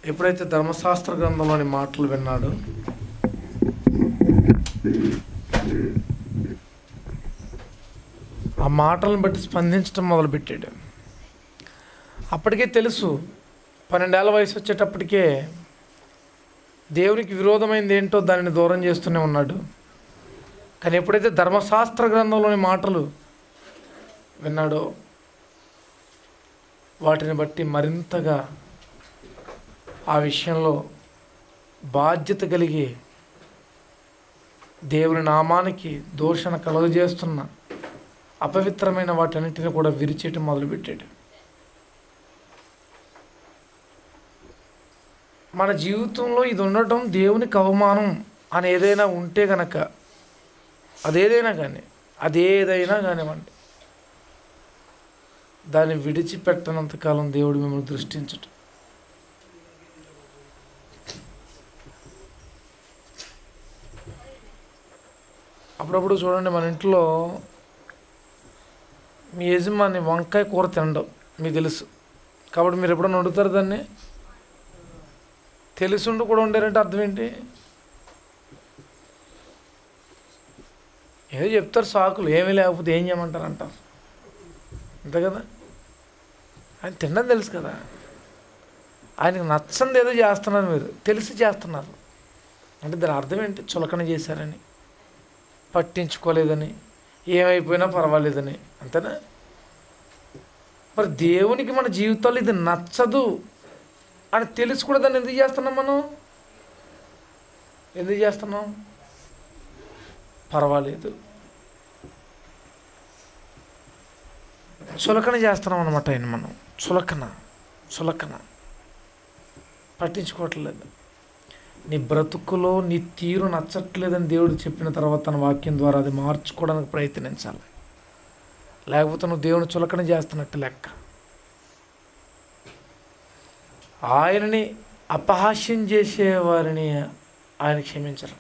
ఎప్పుడైతే ధర్మశాస్త్ర గ్రంథంలోని మాటలు విన్నాడో ఆ మాటలను బట్టి స్పందించడం మొదలుపెట్టాడు అప్పటికే తెలుసు పన్నెండేళ్ల వయసు వచ్చేటప్పటికే దేవునికి విరోధమైంది ఏంటో దానిని దూరం చేస్తూనే ఉన్నాడు కానీ ఎప్పుడైతే ధర్మశాస్త్ర గ్రంథంలోని మాటలు విన్నాడో వాటిని బట్టి మరింతగా ఆ విషయంలో బాధ్యత కలిగి దేవుని నామానికి దూషణ కలుగజేస్తున్న అపవిత్రమైన వాటన్నిటిని కూడా విరిచేయటం మొదలుపెట్టాడు మన జీవితంలో ఇది ఉండటం దేవునికి అవమానం అని ఏదైనా ఉంటే గనక అదేదైనా కానీ అదేదైనా కానివ్వండి దాన్ని విడిచిపెట్టనంత కాలం దేవుడు మిమ్మల్ని దృష్టించటం అప్పుడప్పుడు చూడండి మన ఇంట్లో మీ యజమాని వంకాయ కూర తినడం మీకు తెలుసు కాబట్టి మీరు ఎప్పుడైనా వండుతారు దాన్ని తెలుసుండి కూడా వండారంటే అర్థం ఏంటి ఏదో చెప్తారు సాకులు ఏమీ లేకపోతే ఏం చేయమంటారు అంటారు అంతే కదా ఆయన తినడం తెలుసు కదా ఆయనకు నచ్చంది ఏదో చేస్తున్నారు మీరు తెలిసి చేస్తున్నారు అంటే దాని అర్థం ఏంటి చులకన చేశారని పట్టించుకోలేదని ఏమైపోయినా పర్వాలేదని అంతేనా మరి దేవునికి మన జీవితంలో ఇది నచ్చదు అని తెలిసి కూడా దాన్ని ఎందుకు చేస్తున్నాం మనం ఎందుకు చేస్తున్నాం పర్వాలేదు చులకన చేస్తున్నాం అనమాట ఆయన మనం చులకన చులకన పట్టించుకోవట్లేదు నీ బ్రతుకులో నీ తీరు నచ్చట్లేదని దేవుడు చెప్పిన తర్వాత తన వాక్యం ద్వారా అది మార్చుకోవడానికి ప్రయత్నించాలి లేకపోతే నువ్వు దేవుని చులకన చేస్తున్నట్టు లెక్క ఆయనని అపహాస్యం చేసేవారిని ఆయన క్షమించరు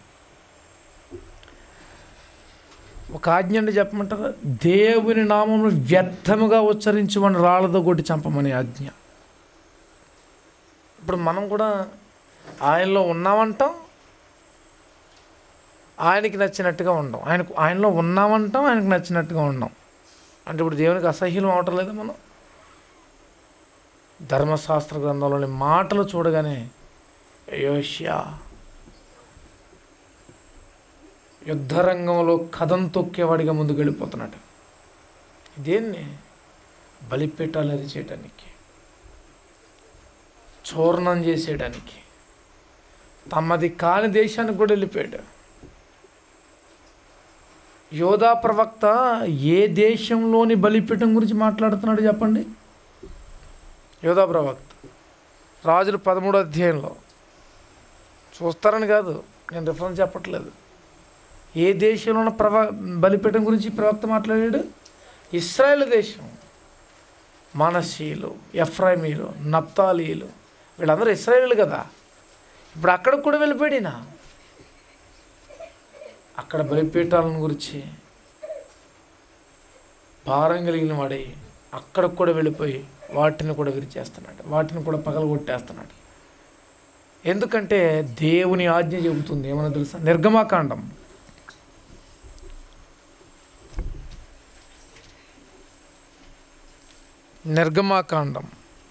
ఒక ఆజ్ఞ అండి చెప్పమంటారా దేవుని నామమును వ్యర్థముగా ఉచ్చరించమని రాళ్ళతో కొట్టి చంపమని ఆజ్ఞ ఇప్పుడు మనం కూడా ఆయనలో ఉన్నామంటాం ఆయనకి నచ్చినట్టుగా ఉండం ఆయనకు ఆయనలో ఉన్నామంటాం ఆయనకు నచ్చినట్టుగా ఉండం అంటే ఇప్పుడు దేవునికి అసహ్యం అవటం లేదా మనం ధర్మశాస్త్ర గ్రంథంలోని మాటలు చూడగానే యోష్యా యుద్ధరంగంలో కథం తొక్కేవాడిగా ముందుకు వెళ్ళిపోతున్నాడు దేన్ని బలిపీఠాలు అరిచేయడానికి చూర్ణం చేసేయడానికి తమది కాని దేశానికి కూడా వెళ్ళిపోయాడు యోధా ప్రవక్త ఏ దేశంలోని బలిపీఠం గురించి మాట్లాడుతున్నాడు చెప్పండి యోధా ప్రవక్త రాజులు పదమూడో అధ్యాయంలో చూస్తారని కాదు నేను రిఫరెన్స్ చెప్పట్లేదు ఏ దేశంలో ఉన్న ప్రవ బలిపీఠం గురించి ప్రవక్త మాట్లాడాడు ఇస్రాయేల్ దేశం మనసీలు ఎఫ్రాయిమీలు నప్తాలీలు వీళ్ళందరూ ఇస్రాయేల్ కదా ఇప్పుడు అక్కడికి కూడా వెళ్ళిపోయాడినా అక్కడ బలిపీఠాలను గురించి భారం కలిగిన వాడై అక్కడికి కూడా వెళ్ళిపోయి వాటిని కూడా విరిచేస్తున్నాడు వాటిని కూడా పగలగొట్టేస్తున్నాడు ఎందుకంటే దేవుని ఆజ్ఞ చెబుతుంది ఏమన్నా తెలుసా నిర్గమాకాండం నిర్గమాకాండం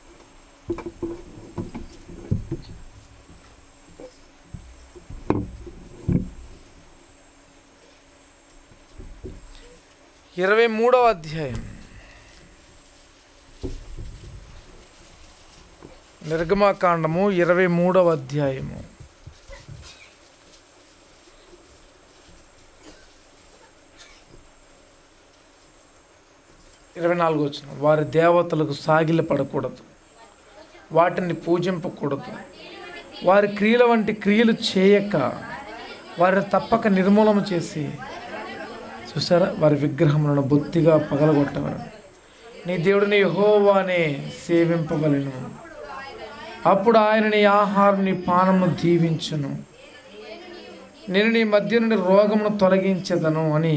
ఇరవై మూడవ అధ్యాయం నిర్గమాకాండము ఇరవై మూడవ అధ్యాయము ఇరవై నాలుగు వచ్చిన వారి దేవతలకు సాగిల పడకూడదు వాటిని పూజింపకూడదు వారి క్రియల వంటి క్రియలు చేయక వారిని తప్పక నిర్మూలన చేసి చూసారా వారి విగ్రహములను బొత్తిగా పగలగొట్టవలను నీ దేవుడిని యహోవానే సేవింపవలను అప్పుడు ఆయన నీ ఆహారం నీ పానము దీవించును నేను నీ మధ్య నుండి రోగమును తొలగించదను అని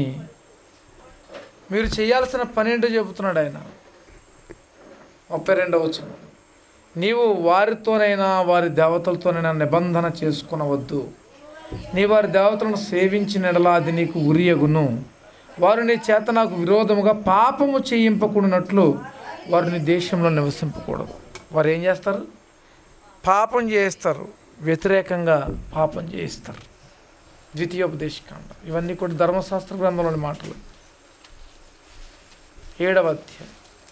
మీరు చేయాల్సిన పని ఏంటో చెబుతున్నాడు ఆయన ముప్పై రెండవ వచనం నీవు వారితోనైనా వారి దేవతలతోనైనా నిబంధన చేసుకునవద్దు నీ వారి దేవతలను సేవించిన ఎడల అది నీకు ఉరియగును వారు నీ చేత నాకు విరోధముగా పాపము చేయింపకూడనట్లు వారు నీ దేశంలో నివసింపకూడదు వారు ఏం చేస్తారు పాపం చేస్తారు వ్యతిరేకంగా పాపం చేయిస్తారు ద్వితీయోపదేశకాండ ఇవన్నీ కూడా ధర్మశాస్త్ర గ్రంథంలోని మాటలు ఏడవ అధ్యాయం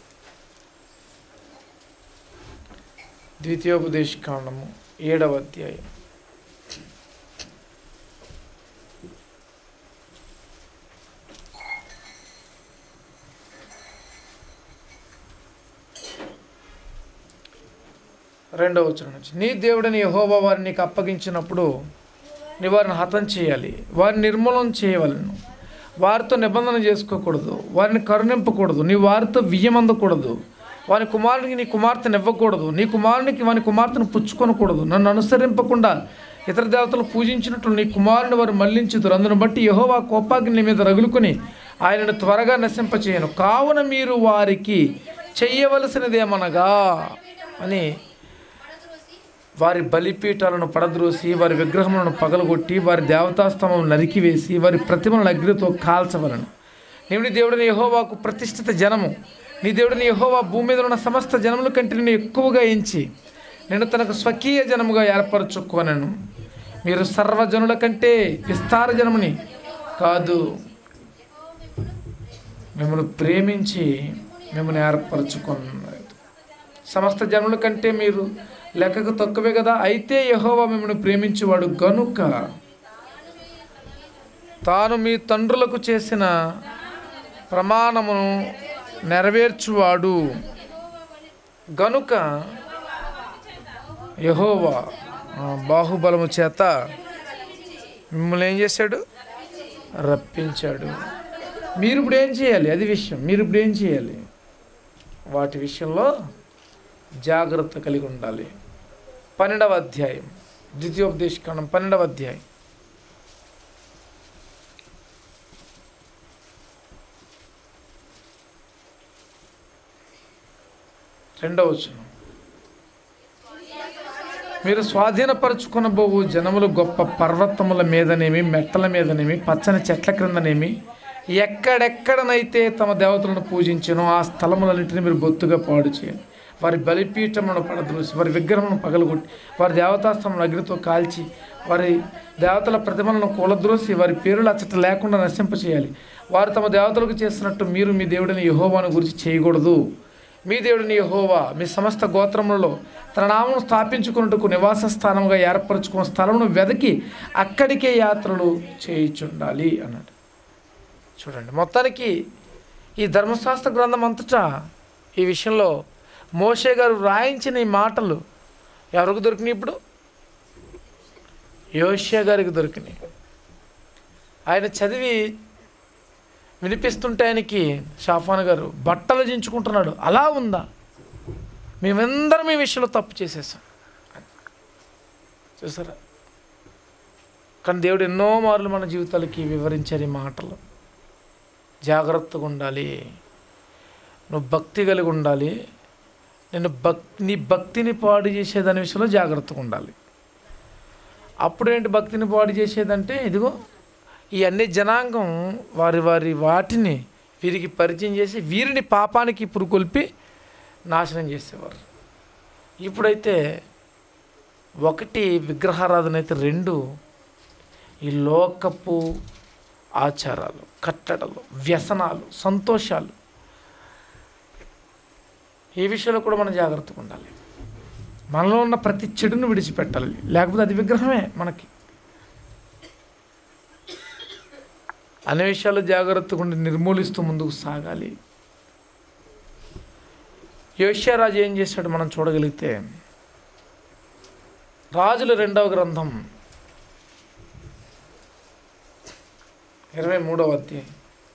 ద్వితీయోపదేశకాండము ఏడవ అధ్యాయం రెండవ వచనం నుంచి నీ దేవుడిని యహోవా వారిని నీకు అప్పగించినప్పుడు నీ వారిని హతం చేయాలి వారిని నిర్మూలన చేయవలను వారితో నిబంధన చేసుకోకూడదు వారిని కరుణింపకూడదు నీ వారితో వియ్యమందకూడదు వాని కుమారునికి నీ కుమార్తెను ఇవ్వకూడదు నీ కుమారునికి వాని కుమార్తెను పుచ్చుకొనకూడదు నన్ను అనుసరింపకుండా ఇతర దేవతలు పూజించినట్లు నీ కుమారుని వారు మళ్లించుదురు అందును బట్టి యహోవా కోపాగ్ని నీ మీద రగులుకొని ఆయనను త్వరగా నశింపచేయను కావున మీరు వారికి చెయ్యవలసినదేమనగా అని వారి బలిపీఠాలను పడద్రోసి వారి విగ్రహములను పగలగొట్టి వారి దేవతాస్తంభం నరికివేసి వారి ప్రతిమలను అగ్నితో కాల్చవలను నీవు నీ దేవుడిని యహోవాకు ప్రతిష్ఠిత జనము నీ దేవుడిని యహోవా భూమి మీద ఉన్న సమస్త జనముల కంటే నేను ఎక్కువగా ఎంచి నేను తనకు స్వకీయ జనముగా ఏర్పరచుకోనను మీరు సర్వజనుల కంటే విస్తార జనముని కాదు మిమ్మల్ని ప్రేమించి మిమ్మల్ని ఏర్పరచుకున్నారు సమస్త జనుల కంటే మీరు లెక్కకు తక్కువే కదా అయితే యహోవా మిమ్మల్ని ప్రేమించేవాడు గనుక తాను మీ తండ్రులకు చేసిన ప్రమాణమును నెరవేర్చువాడు గనుక యహోవా ఆ, బాహుబలము చేత మిమ్మల్ని ఏం చేశాడు రప్పించాడు మీరు ఇప్పుడు ఏం చేయాలి అది విషయం మీరు ఇప్పుడు ఏం చేయాలి వాటి విషయంలో జాగ్రత్త కలిగి ఉండాలి పన్నెండవ అధ్యాయం ద్వితీయోపదేశకాండం పన్నెండవ అధ్యాయం రెండవ వచనం మీరు స్వాధీనపరచుకునబోవు జనములు గొప్ప పర్వతముల మీదనేమి మెట్టల మీదనేమి పచ్చని చెట్ల క్రిందనేమి ఎక్కడెక్కడనైతే తమ దేవతలను పూజించనో ఆ స్థలములన్నింటినీ మీరు బొత్తుగా పాడు చేయాలి వారి బలిపీఠములను పడద్రోసి వారి విగ్రహములను పగలగొట్టి వారి దేవతాస్తంభం అగ్నితో కాల్చి వారి దేవతల ప్రతిమలను కూలద్రోసి వారి పేరులు అచ్చట లేకుండా నశింపచేయాలి వారు తమ దేవతలకు చేసినట్టు మీరు మీ దేవుడిని యహోవాను గురించి చేయకూడదు మీ దేవుడిని యహోవా మీ సమస్త గోత్రములలో తన నామను స్థాపించుకున్నట్టుకు నివాస స్థానముగా ఏర్పరచుకున్న స్థలమును వెదకి అక్కడికే యాత్రలు చేయించుండాలి అన్నాడు చూడండి మొత్తానికి ఈ ధర్మశాస్త్ర గ్రంథం అంతటా ఈ విషయంలో మోషే గారు రాయించిన ఈ మాటలు ఎవరికి దొరికినాయి ఇప్పుడు యోష్యా గారికి దొరికినాయి ఆయన చదివి వినిపిస్తుంటే ఆయనకి షాఫాన్ గారు బట్టలు దించుకుంటున్నాడు అలా ఉందా మేమందరం ఈ విషయంలో తప్పు చేసేసాం చూసారా కానీ దేవుడు ఎన్నో మార్లు మన జీవితాలకి వివరించారు ఈ మాటలు జాగ్రత్తగా ఉండాలి నువ్వు భక్తి కలిగి ఉండాలి నేను భక్ నీ భక్తిని పాడు చేసేదాని విషయంలో జాగ్రత్తగా ఉండాలి అప్పుడేంటి భక్తిని పాడు చేసేదంటే ఇదిగో ఈ అన్ని జనాంగం వారి వారి వాటిని వీరికి పరిచయం చేసి వీరిని పాపానికి పురుకొల్పి నాశనం చేసేవారు ఇప్పుడైతే ఒకటి విగ్రహారాధన అయితే రెండు ఈ లోకపు ఆచారాలు కట్టడలు వ్యసనాలు సంతోషాలు ఈ విషయంలో కూడా మనం జాగ్రత్తగా ఉండాలి మనలో ఉన్న ప్రతి చెడును విడిచిపెట్టాలి లేకపోతే అది విగ్రహమే మనకి అనే విషయాల్లో జాగ్రత్తగా ఉండి నిర్మూలిస్తూ ముందుకు సాగాలి యోష్యారాజు ఏం చేశాడు మనం చూడగలిగితే రాజుల రెండవ గ్రంథం ఇరవై మూడవ అధ్యాయం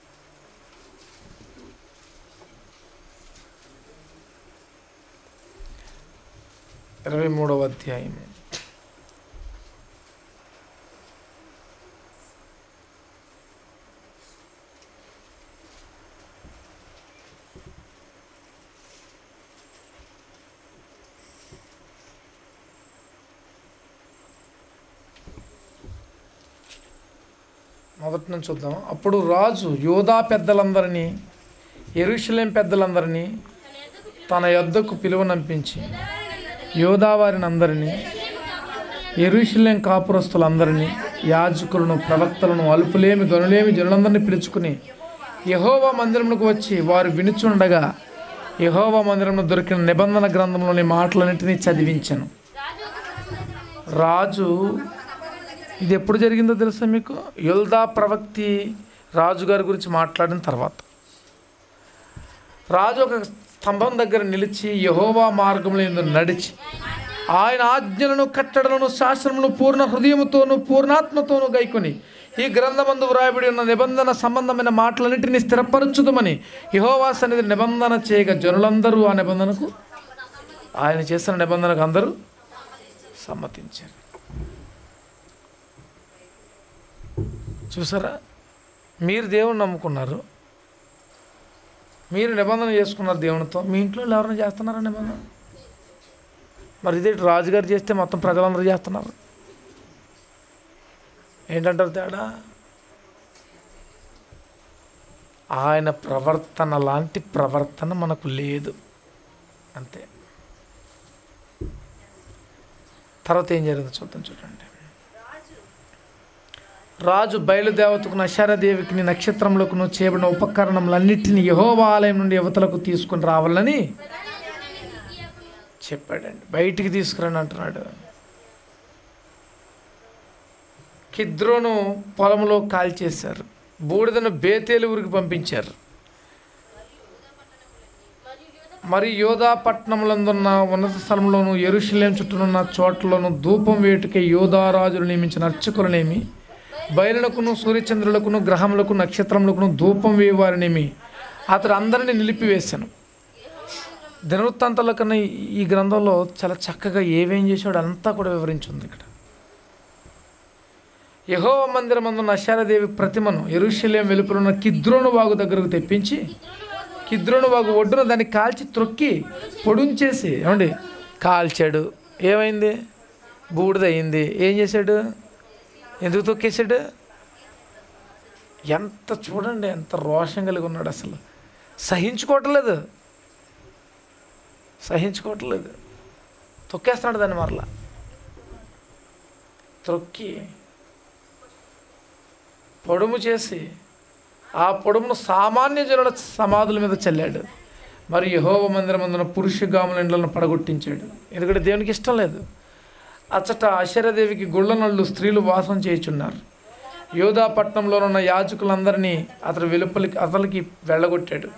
ఇరవై మూడవ అధ్యాయం మొదటి నుంచి చూద్దాం అప్పుడు రాజు యోధా పెద్దలందరినీ ఎరుషలేం పెద్దలందరినీ తన యొద్దకు పిలువనంపించి యోధా వారిని అందరినీ ఎరుషలేం కాపురస్తులందరినీ యాజకులను ప్రవక్తలను అలుపులేమి గనులేమి జనులందరినీ పిలుచుకుని యహోవా మందిరమునకు వచ్చి వారు వినుచుండగా యహోవా మందిరంలో దొరికిన నిబంధన గ్రంథంలోని మాటలన్నింటినీ చదివించాను రాజు ఇది ఎప్పుడు జరిగిందో తెలుసా మీకు యుల్దా ప్రవక్తి రాజుగారి గురించి మాట్లాడిన తర్వాత రాజు ఒక స్తంభం దగ్గర నిలిచి యహోవా మార్గంలో ఎందు నడిచి ఆయన ఆజ్ఞలను కట్టడలను శాస్త్రమును పూర్ణ హృదయముతోను పూర్ణాత్మతోను గైకొని ఈ గ్రంథమందు వ్రాయబడి ఉన్న నిబంధన సంబంధమైన మాటలన్నింటినీ స్థిరపరచుదమని యహోవా సన్నిధి నిబంధన చేయగా జనులందరూ ఆ నిబంధనకు ఆయన చేసిన నిబంధనకు అందరూ సమ్మతించారు చూసారా మీరు దేవుని నమ్ముకున్నారు మీరు నిబంధన చేసుకున్నారు దేవునితో మీ ఇంట్లో వాళ్ళు ఎవరైనా చేస్తున్నారా నిబంధన మరి ఇదే రాజుగారు చేస్తే మొత్తం ప్రజలందరూ చేస్తున్నారు ఏంటంటారు తేడా ఆయన ప్రవర్తన లాంటి ప్రవర్తన మనకు లేదు అంతే తర్వాత ఏం జరిగిందో చూద్దాం చూడండి రాజు బయలుదేవతకు నశారదేవికి నక్షత్రములకును చేయబడిన ఉపకరణములన్నిటిని యహోవా ఆలయం నుండి యువతలకు తీసుకుని రావాలని చెప్పాడండి బయటికి తీసుకురండి అంటున్నాడు కిద్రోను పొలంలో కాల్చేశారు బూడిదను బేతేలు ఊరికి పంపించారు మరి యోధా పట్టణములందున్న ఉన్నత స్థలంలోను ఎరుషలేం చుట్టూనున్న చోట్లలోను ధూపం వేటుకే యోధా రాజులు నియమించిన అర్చకులనేమి బయలునకును సూర్యచంద్రులకును గ్రహములకు నక్షత్రములకును ధూపం వేయవారినేమి అతడు అందరిని నిలిపివేశాను దినవృత్తాంతాల కన్నా ఈ- ఈ గ్రంథంలో చాలా చక్కగా ఏమేం చేశాడో అంతా కూడా వివరించింది ఇక్కడ యహో మందిరమందున్న అశారదేవి ప్రతిమను ఎరుషలేం వెలుపలున్న కిద్రోను వాగు దగ్గరకు తెప్పించి కిద్రోను వాగు ఒడ్డున దాన్ని కాల్చి త్రొక్కి పొడుంచేసి ఏమండి కాల్చాడు ఏమైంది బూడిదయింది ఏం చేశాడు ఎందుకు తొక్కేశాడు ఎంత చూడండి ఎంత రోషం కలిగి ఉన్నాడు అసలు సహించుకోవట్లేదు సహించుకోవట్లేదు తొక్కేస్తున్నాడు దాన్ని మరలా త్రొక్కి పొడుము చేసి ఆ పొడుమును సామాన్య జనుల సమాధుల మీద చల్లాడు మరి యహోవ మందిరం అందున పురుషగాముల ఇండ్లను పడగొట్టించాడు ఎందుకంటే దేవునికి ఇష్టం లేదు అచ్చట అశరదేవికి గుళ్ళనళ్ళు స్త్రీలు వాసం చేయుచున్నారు యోధాపట్నంలో ఉన్న యాజకులందరినీ అతడు వెలుపలికి అతలికి వెళ్ళగొట్టాడు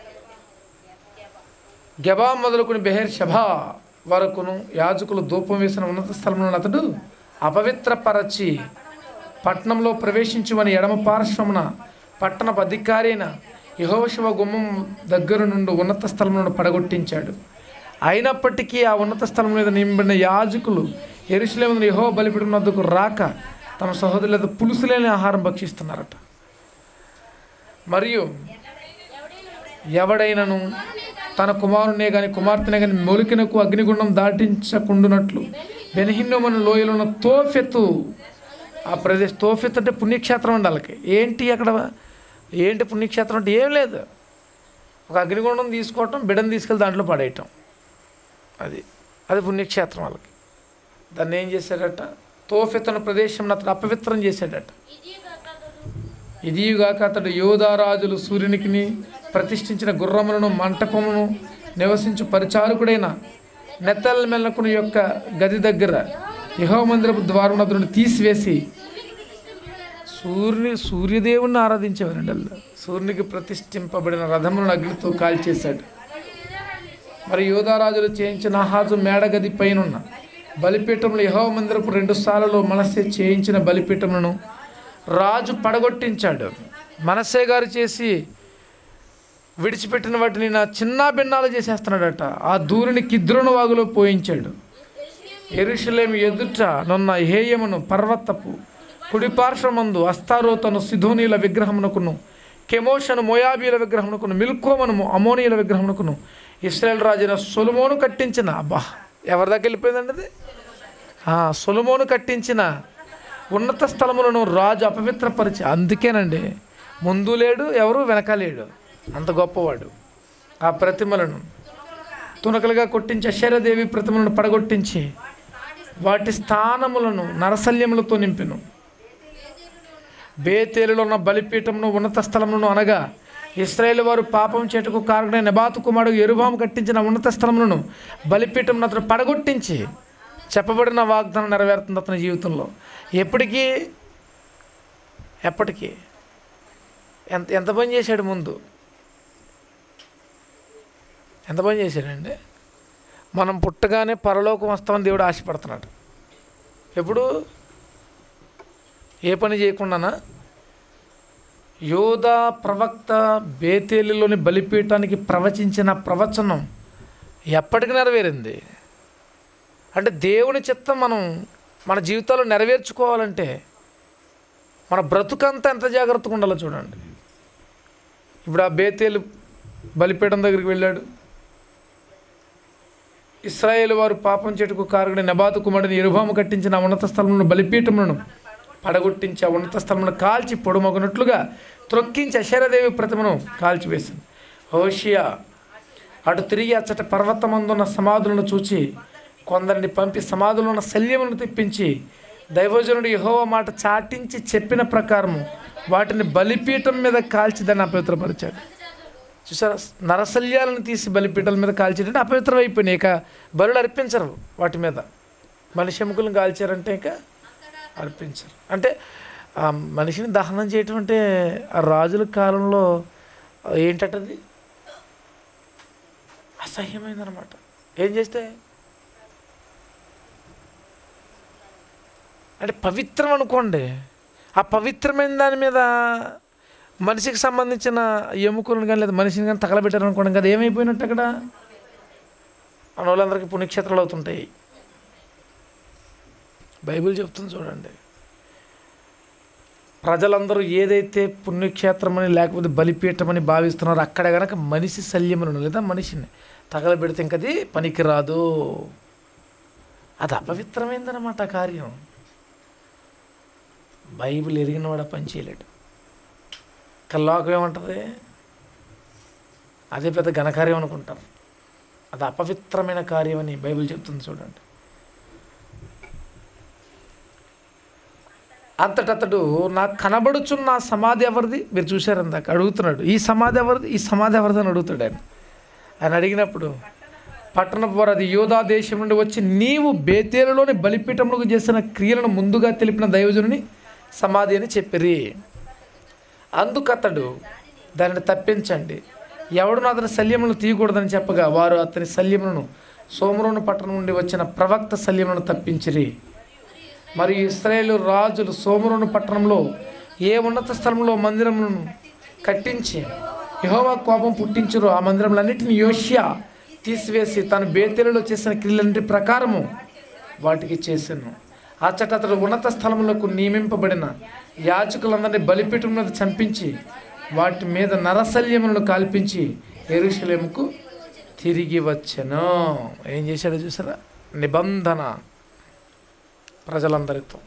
గెబా మొదలుకుని బెహేర్ షభా వరకును యాజకులు ధూపం వేసిన ఉన్నత స్థలంలో అతడు అపవిత్రపరచి పట్టణంలో ప్రవేశించుమని ఎడమ పార్శ్వమున పట్టణపు అధికారి అయిన యహోశివ గుమ్మం దగ్గర నుండి ఉన్నత స్థలం నుండి పడగొట్టించాడు అయినప్పటికీ ఆ ఉన్నత స్థలం మీద నింబడిన యాజకులు ఎరుసలేము యహో బలిపిడినందుకు రాక తమ సహోదరులతో పులుసు లేని ఆహారం భక్షిస్తున్నారట మరియు ఎవడైనను తన కుమారునే కానీ కుమార్తెనే కానీ మొలికినకు అగ్నిగుండం దాటించకుండునట్లు బెనహిన్నమని లోయలో ఉన్న తోఫెతు ఆ ప్రదేశ్ తోఫెత్ అంటే పుణ్యక్షేత్రం అండి వాళ్ళకి ఏంటి అక్కడ ఏంటి పుణ్యక్షేత్రం అంటే ఏం లేదు ఒక అగ్నిగుండం తీసుకోవటం బిడని తీసుకెళ్ళి దాంట్లో పడేయటం అది అది పుణ్యక్షేత్రం వాళ్ళకి దాన్ని ఏం చేశాడట తోఫెత్ అన్న ప్రదేశం అతను అపవిత్రం చేశాడట ఇదిగాక అతడు యోధారాజులు సూర్యునికి ప్రతిష్ఠించిన గుర్రములను మంటపమును నివసించు పరిచారకుడైన నెత్తల్ మెల్లకుని యొక్క గది దగ్గర యహో మందిరపు ద్వారమునదును తీసివేసి సూర్యుని సూర్యదేవుని ఆరాధించేవారండి వాళ్ళు సూర్యునికి ప్రతిష్ఠింపబడిన రథములను అగ్నితో కాల్చేశాడు మరి యోధారాజులు చేయించిన ఆహాజు మేడగది పైనున్న బలిపీఠములు యహో మందిరపు రెండు సార్లు మనసే చేయించిన బలిపీఠములను రాజు పడగొట్టించాడు మనసే గారు చేసి విడిచిపెట్టిన వాటిని నా చిన్న భిన్నాలు చేసేస్తున్నాడట ఆ దూరిని కిద్రోను వాగులో పోయించాడు ఎరుషలేం ఎదుట నున్న హేయమును పర్వతపు కుడి పార్శ్వమందు అస్తారోతను సిధోనీల విగ్రహమునకును కెమోషను మోయాబీల విగ్రహమునకును మిల్కోమను అమోనీల విగ్రహమునకును ఇస్రాయల్ రాజైన సొలమోను కట్టించిన అబ్బా ఎవరి దాకా వెళ్ళిపోయిందండి అది ఆ, సొలమోను కట్టించిన ఉన్నత స్థలములను రాజు అపవిత్రపరిచి అందుకేనండి ముందు లేడు ఎవరు వెనక లేడు అంత గొప్పవాడు ఆ ప్రతిమలను తునకలుగా కొట్టించి అశ్చర్యదేవి ప్రతిమలను పడగొట్టించి వాటి స్థానములను నరసల్యములతో నింపెను బేతేలులో ఉన్న బలిపీఠమును ఉన్నత స్థలములను అనగా ఇస్రాయేల్ వారు పాపం చేటుకు కారణమైన నెబాతు కుమారుడు ఎరుబాము కట్టించిన ఉన్నత స్థలములను బలిపీఠం అతను పడగొట్టించి చెప్పబడిన వాగ్దానం నెరవేరుతుంది అతని జీవితంలో ఎప్పటికీ ఎప్పటికీ ఎంత ఎంత పని చేశాడు ముందు ఎంత పని చేశాడండి మనం పుట్టగానే పరలోకం వస్తామని దేవుడు ఆశపడుతున్నాడు ఎప్పుడు ఏ పని చేయకుండానా యోధా ప్రవక్త బేతేలిలోని బలిపీఠానికి ప్రవచించిన ప్రవచనం ఎప్పటికి నెరవేరింది అంటే దేవుని చిత్తం మనం మన జీవితాల్లో నెరవేర్చుకోవాలంటే మన బ్రతుకంతా ఎంత జాగ్రత్తగా ఉండాలో చూడండి ఇప్పుడు ఆ బేతేలు బలిపీఠం దగ్గరికి వెళ్ళాడు ఇస్రాయేల్ వారు పాపం చెట్టుకు కారుగుడి నెబాతు కుమారుని ఎరుభాము కట్టించిన ఆ ఉన్నత స్థలములను బలిపీఠములను పడగొట్టించి ఆ ఉన్నత స్థలమును కాల్చి పొడుమగునట్లుగా త్రొక్కించి అశరదేవి ప్రతిమను కాల్చివేసింది హోషియా అటు తిరిగి అచ్చట పర్వతమందున్న సమాధులను చూచి కొందరిని పంపి సమాధులు ఉన్న శల్యములను తెప్పించి దైవజనుడు యహోవ మాట చాటించి చెప్పిన ప్రకారము వాటిని బలిపీఠం మీద కాల్చి దాన్ని అపవిత్రపరిచాడు చూసారా నరశల్యాలను తీసి బలిపీఠాల మీద కాల్చారంటే అపవిత్రం అయిపోయినాయి ఇక బరులు అర్పించరు వాటి మీద మనిషి ఎముకలను కాల్చారంటే ఇక అర్పించరు అంటే ఆ మనిషిని దహనం చేయటం అంటే ఆ రాజుల కాలంలో ఏంటది అసహ్యమైందనమాట ఏం చేస్తే అంటే పవిత్రం అనుకోండి ఆ పవిత్రమైన దాని మీద మనిషికి సంబంధించిన ఎముకలను కానీ లేదా మనిషిని కానీ తగలబెట్టారు అనుకోండి కదా ఏమైపోయినట్టు అక్కడ మన వాళ్ళందరికీ పుణ్యక్షేత్రాలు అవుతుంటాయి బైబిల్ చెప్తుంది చూడండి ప్రజలందరూ ఏదైతే పుణ్యక్షేత్రమని లేకపోతే బలిపీఠమని భావిస్తున్నారో అక్కడ గనక మనిషి శల్యములను లేదా మనిషిని తగలబెడితే ఇంకది పనికిరాదు అది అపవిత్రమైందనమాట ఆ కార్యం బైబిల్ ఎరిగిన వాడు ఆ పని చేయలేడు కల్లోకం ఏమంటుంది అదే పెద్ద ఘనకార్యం అనుకుంటారు అది అపవిత్రమైన కార్యం అని బైబిల్ చెప్తుంది చూడండి అంతటతడు నాకు కనబడుచున్న ఆ సమాధి ఎవరిది మీరు చూశారు అందాక అడుగుతున్నాడు ఈ సమాధి ఎవరిది ఈ సమాధి ఎవరిది అని అడుగుతాడు ఆయన ఆయన అడిగినప్పుడు పట్టణపు వారు అది యోధా దేశం నుండి వచ్చి నీవు బేతేలులోని బలిపీఠములకు చేసిన క్రియలను ముందుగా తెలిపిన దైవజనుని సమాధి అని చెప్పిరి అందుకతడు దానిని తప్పించండి ఎవడును అతని శల్యములను తీయకూడదని చెప్పగా వారు అతని శల్యములను సోమరోను పట్టణం నుండి వచ్చిన ప్రవక్త శల్యములను తప్పించిరి మరియు ఇస్రాయేలు రాజులు సోమరోను పట్టణంలో ఏ ఉన్నత స్థలంలో మందిరములను కట్టించి యెహోవా కోపం పుట్టించరు ఆ మందిరములన్నిటిని యోష్యా తీసివేసి తాను బేతేలులో చేసిన క్రియలన్నిటి ప్రకారము వాటికి చేశాను అచ్చట అతడు ఉన్నత స్థలములకు నియమింపబడిన యాజకులందరినీ బలిపీఠం మీద చంపించి వాటి మీద నరశల్యములను కాల్పించి ఎరుషలేముకు తిరిగి వచ్చాను ఏం చేశాడో చూసారా నిబంధన ప్రజలందరితో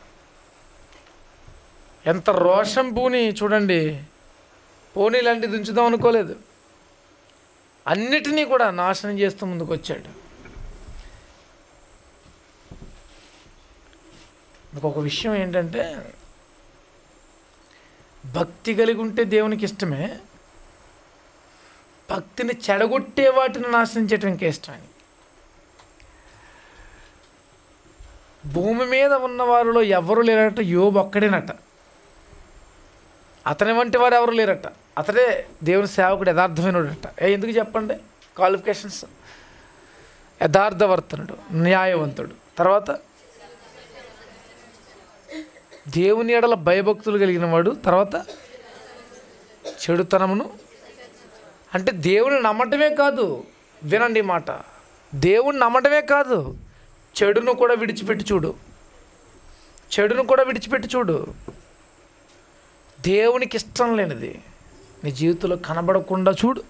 ఎంత రోషం పూని చూడండి పోనీ లాంటిది ఉంచుదాం అనుకోలేదు అన్నిటినీ కూడా నాశనం చేస్తూ ముందుకు వచ్చాడు ఇంకొక విషయం ఏంటంటే భక్తి కలిగి ఉంటే దేవునికి ఇష్టమే భక్తిని చెడగొట్టే వాటిని నాశనం చేయటం ఇంకా ఇష్టం ఆయనకి. భూమి మీద ఉన్న వారిలో ఎవరు లేరట యోబు ఒక్కడేనట అతని వంటి వారు ఎవరు లేరట అతడే దేవుని సేవకుడు యథార్థమైనడట ఏ ఎందుకు చెప్పండి క్వాలిఫికేషన్స్ యథార్థవర్తనుడు న్యాయవంతుడు తర్వాత దేవుని ఎడల భయభక్తులు కలిగిన వాడు తర్వాత చెడుతనమును అంటే దేవుని నమ్మటమే కాదు వినండి ఈ మాట దేవుని నమ్మటమే కాదు చెడును కూడా విడిచిపెట్టి చూడు చెడును కూడా విడిచిపెట్టి చూడు దేవునికి ఇష్టం లేనిది నీ జీవితంలో కనబడకుండా చూడు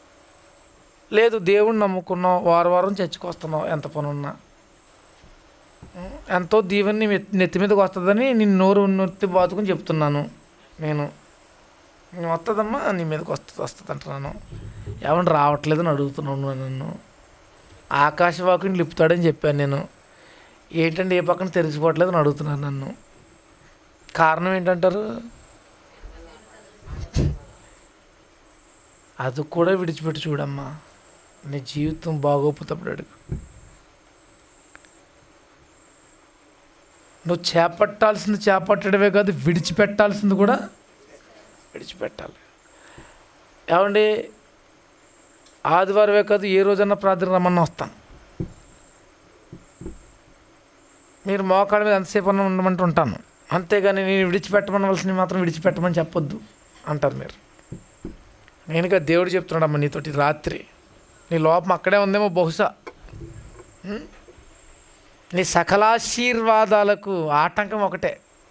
లేదు దేవుణ్ణి నమ్ముకున్నావు వారం వారం చర్చకొస్తున్నావు ఎంత పని ఉన్నా ఎంతో దీవెని నెత్తి నెత్తి మీదకి వస్తుందని నేను నోరు నొత్తి బాతుకుని చెప్తున్నాను నేను నేను వస్తుందమ్మా నీ మీదకి వస్తుంది వస్తుంది అంటున్నాను ఏమన్నా రావట్లేదని అడుగుతున్నాను నన్ను ఆకాశవాకుని లిపుతాడని చెప్పాను నేను ఏంటంటే ఏ పక్కన తెరిచిపోవట్లేదని అడుగుతున్నాను నన్ను కారణం ఏంటంటారు అది కూడా విడిచిపెట్టి చూడమ్మా నీ జీవితం బాగోపోతప్పుడు అడుగు నువ్వు చేపట్టాల్సింది చేపట్టడమే కాదు విడిచిపెట్టాల్సింది కూడా విడిచిపెట్టాలి ఏమండి ఆదివారమే కాదు ఏ రోజన్నా ప్రార్థన రమ్మన్నా వస్తాను మీరు మోకాళ్ళ మీద ఎంతసేపు అన్నా ఉండమంటే ఉంటాను అంతేగాని నేను విడిచిపెట్టమనవలసింది మాత్రం విడిచిపెట్టమని చెప్పొద్దు అంటారు మీరు నేనుగా దేవుడు చెప్తున్నాడమ్మా నీతోటి రాత్రి నీ లోపం అక్కడే ఉందేమో బహుశా ఉం? నీ సకలాశీర్వాదాలకు ఆటంకం ఒకటే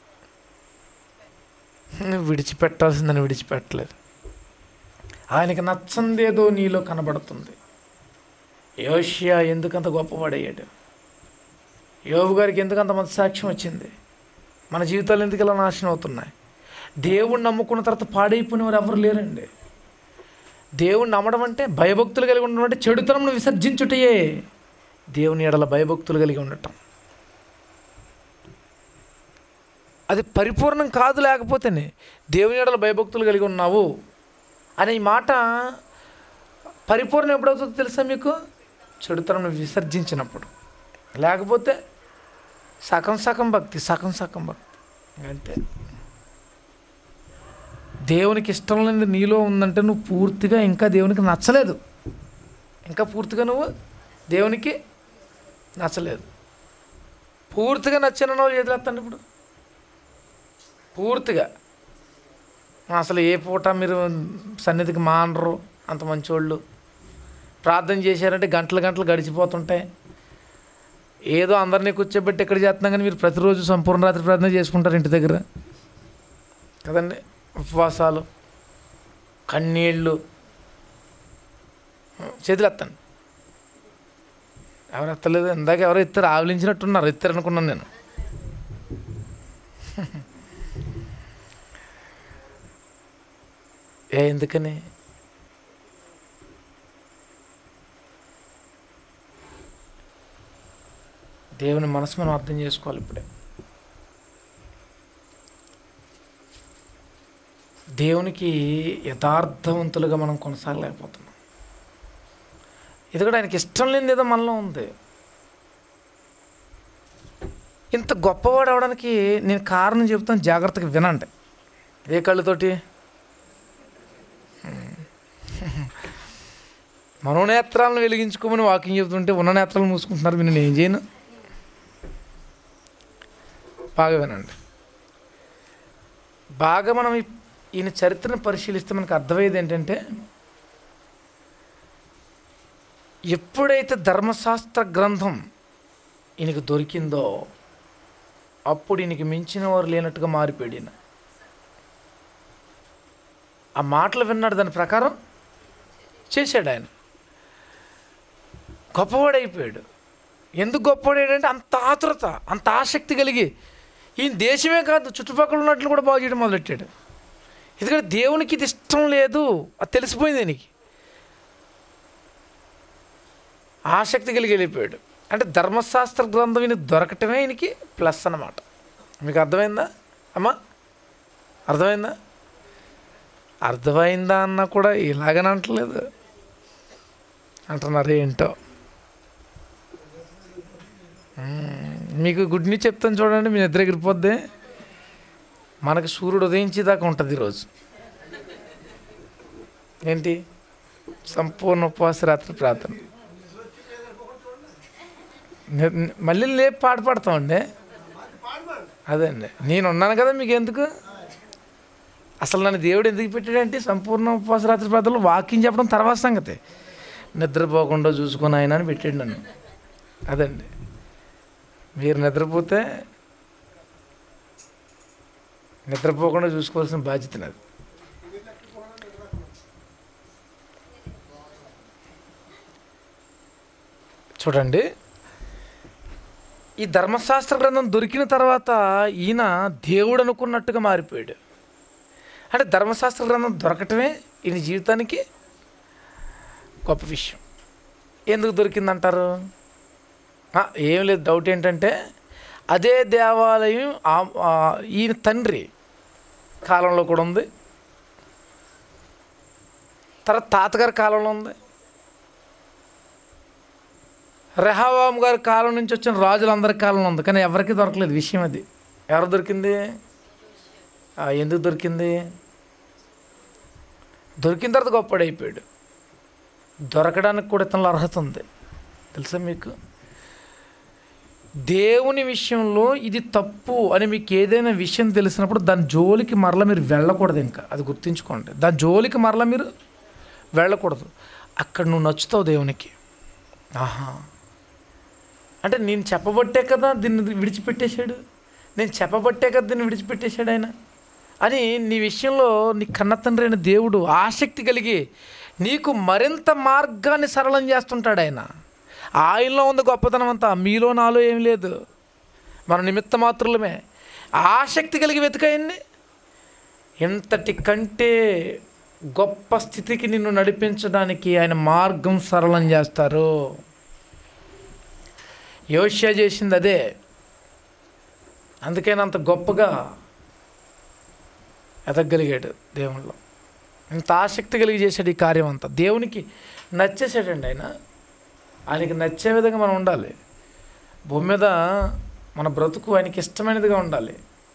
నువ్వు విడిచిపెట్టాల్సిందని విడిచిపెట్టలేదు ఆయనకి నచ్చందేదో నీలో కనబడుతుంది యోషియా ఎందుకంత గొప్పవాడయ్యాడు యోబు గారికి ఎందుకంత మంచి సాక్ష్యం వచ్చింది మన జీవితాలు ఎందుకు ఇలా నాశనం అవుతున్నాయి దేవుణ్ణి నమ్ముకున్న తర్వాత పాడైపోయిన వారు ఎవరు లేరండి దేవుణ్ణి నమ్మడం అంటే భయభక్తులు కలిగి ఉండడం అంటే చెడుతనంను విసర్జించుటయే దేవుని ఎడల భయభక్తులు కలిగి ఉండటం అది పరిపూర్ణం కాదు లేకపోతేనే దేవుని ఎడల భయభక్తులు కలిగి ఉన్నావు అనే ఈ మాట పరిపూర్ణం ఎప్పుడవుతుందో తెలుసా మీకు చెడుతనం విసర్జించినప్పుడు లేకపోతే సగం సగం భక్తి సగం సగం భక్తి అంతే దేవునికి ఇష్టం లేనిది నీలో ఉందంటే నువ్వు పూర్తిగా ఇంకా దేవునికి నచ్చలేదు ఇంకా పూర్తిగా నువ్వు దేవునికి నచ్చలేదు పూర్తిగా నచ్చిన వాళ్ళు చేతులేస్తాను ఇప్పుడు పూర్తిగా అసలు ఏ పూట మీరు సన్నిధికి మానరు అంత మంచోళ్ళు ప్రార్థన చేశారంటే గంటలు గంటలు గడిచిపోతుంటాయి ఏదో అందరినీ కూర్చోబెట్టి ఎక్కడ చేస్తున్నాం కానీ మీరు ప్రతిరోజు సంపూర్ణ రాత్రి ప్రార్థన చేసుకుంటారు ఇంటి దగ్గర కదండి ఉపవాసాలు కన్నీళ్ళు చేతులు ఎత్తండి ఎవరు ఎత్తలేదు ఇందాక ఎవరో ఇద్దరు ఆవలించినట్టున్నారు ఇద్దరు అనుకున్నాను నేను ఏ ఎందుకని దేవుని మనసు మనం అర్థం చేసుకోవాలి ఇప్పుడే దేవునికి యథార్థవంతులుగా మనం కొనసాగలేకపోతున్నాం ఇది కూడా ఆయనకి ఇష్టం లేనిది ఏదో మనలో ఉంది ఇంత గొప్పవాడు అవడానికి నేను కారణం చెబుతాను జాగ్రత్తగా వినండి ఏ కళ్ళతోటి మనోనేత్రాలను వెలిగించుకోమని వాకింగ్ చెబుతుంటే ఉన్న నేత్రాలు మూసుకుంటున్నారు మీరు నేను ఏం చేయను బాగా వినండి బాగా మనం ఈ- ఈయన చరిత్రను పరిశీలిస్తే మనకు అర్థమయ్యేది ఏంటంటే ఎప్పుడైతే ధర్మశాస్త్ర గ్రంథం ఈయనకు దొరికిందో అప్పుడు ఈయనకి మించిన వారు లేనట్టుగా మారిపోయాడు ఈయన ఆ మాటలు విన్నాడు దాని ప్రకారం చేశాడు ఆయన గొప్పవాడైపోయాడు ఎందుకు గొప్పవాడేటంటే అంత ఆతురత అంత ఆసక్తి కలిగి ఈయన దేశమే కాదు చుట్టుపక్కల ఉన్నట్లు కూడా బాగు చేయడం మొదలెట్టాడు ఎందుకంటే దేవునికి ఇది ఇష్టం లేదు అది తెలిసిపోయింది ఆయనకి ఆసక్తి కలిగి వెళ్ళిపోయాడు అంటే ధర్మశాస్త్ర గ్రంథం ఈయన దొరకటమే ఈయనకి ప్లస్ అన్నమాట మీకు అర్థమైందా అమ్మా అర్థమైందా అర్థమైందా అన్నా కూడా ఇలాగని అంటలేదు అంటున్నారు ఏంటో మ్మ్. మీకు గుడ్ న్యూస్ చెప్తాను చూడండి మీ నిద్ర ఎగిరిపోద్ది మనకి సూర్యుడు ఉదయించేదాకా ఉంటుంది ఈరోజు ఏంటి సంపూర్ణ ఉపవాస రాత్రి ప్రార్థన ని- ని- మళ్ళీ లేపు పాట పాడతామండి అదే అండి నేను ఉన్నాను కదా మీకు ఎందుకు అసలు నన్ను దేవుడు ఎందుకు పెట్టాడంటే సంపూర్ణ ఉపవాస రాత్రి ప్రార్థనలో వాకింగ్ చెప్పడం తర్వాత సంగతి నిద్రపోకుండా చూసుకొని ఆయన అని పెట్టాడు నన్ను అదండి మీరు నిద్రపోతే నిద్రపోకుండా చూసుకోవాల్సిన బాధ్యత నాది చూడండి ఈ ధర్మశాస్త్ర గ్రంథం దొరికిన తర్వాత ఈయన దేవుడు అనుకున్నట్టుగా మారిపోయాడు అంటే ధర్మశాస్త్ర గ్రంథం దొరకటమే ఈయన జీవితానికి గొప్ప విషయం ఎందుకు దొరికిందంటారు ఆ, ఏం లేదు డౌట్ ఏంటంటే అదే దేవాలయం ఆ- ఆ ఈయన తండ్రి కాలంలో కూడా ఉంది తర్వాత తాతగారి కాలంలో ఉంది రెహాబాం గారి కాలం నుంచి వచ్చిన రాజులందరి కాలంలో ఉంది కానీ ఎవరికి దొరకలేదు విషయం అది ఎవరు దొరికింది ఆ, ఎందుకు దొరికింది దొరికిన తర్వాత గొప్పడు అయిపోయాడు దొరకడానికి కూడా ఇతనిలో అర్హత ఉంది తెలుసా మీకు దేవుని విషయంలో ఇది తప్పు అని మీకు ఏదైనా విషయం తెలిసినప్పుడు దాని జోలికి మరల మీరు వెళ్ళకూడదు ఇంకా అది గుర్తుంచుకోండి దాని జోలికి మరల మీరు వెళ్ళకూడదు అక్కడ నువ్వు నచ్చుతావు దేవునికి ఆహా అంటే నేను చెప్పబట్టే కదా దీన్ని విడిచిపెట్టేశాడు నేను చెప్పబట్టే కదా దీన్ని విడిచిపెట్టేశాడు ఆయన అని నీ విషయంలో నీ కన్న తండ్రి అయిన దేవుడు ఆసక్తి కలిగి నీకు మరింత మార్గాన్ని సరళం చేస్తుంటాడు ఆయన ఆయనలో ఉంది గొప్పతనం అంతా మీలో నాలో ఏం లేదు మన నిమిత్త మాత్రులమే ఆసక్తి కలిగి వెతకాయన్ని ఎంతటి కంటే గొప్ప స్థితికి నిన్ను నడిపించడానికి ఆయన మార్గం సరళం చేస్తారు యోష్య చేసింది అదే అందుకని అంత గొప్పగా ఎదగలిగాడు దేవునిలో ఇంత ఆసక్తి కలిగి చేశాడు ఈ కార్యం అంతా దేవునికి నచ్చేసాడండి ఆయన ఆయనకి నచ్చే విధంగా మనం ఉండాలి భూమి మీద మన బ్రతుకు ఆయనకి ఇష్టమైనదిగా ఉండాలి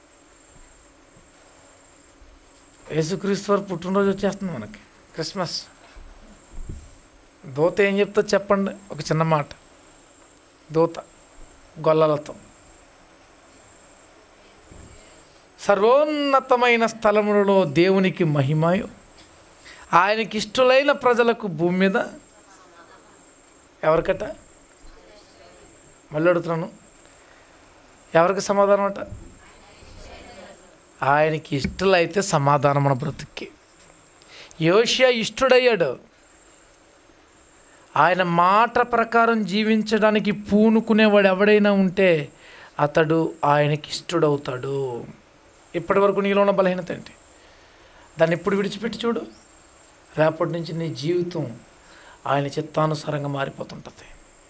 యేసుక్రీస్తు వారు పుట్టినరోజు వచ్చేస్తుంది మనకి క్రిస్మస్ దూత ఏం చెప్తా చెప్పండి ఒక చిన్న మాట దూత గొల్లలతో సర్వోన్నతమైన స్థలములలో దేవునికి మహిమయు ఆయనకి ఇష్టలైన ప్రజలకు భూమి మీద ఎవరికట మళ్ళీ అడుగుతున్నాను ఎవరికి సమాధానం అట ఆయనకి ఇష్టలైతే సమాధానం మన బ్రతుక్కి యోషియా ఇష్టడయ్యాడు ఆయన మాట ప్రకారం జీవించడానికి పూనుకునేవాడు ఎవడైనా ఉంటే అతడు ఆయనకి ఇష్టడవుతాడు ఇప్పటి వరకు నీలో ఉన్న బలహీనత ఏంటి దాన్ని ఎప్పుడు విడిచిపెట్టి చూడు రేపటి నుంచి నీ జీవితం ఆయన చిత్తానుసారంగా మారిపోతుంటుంది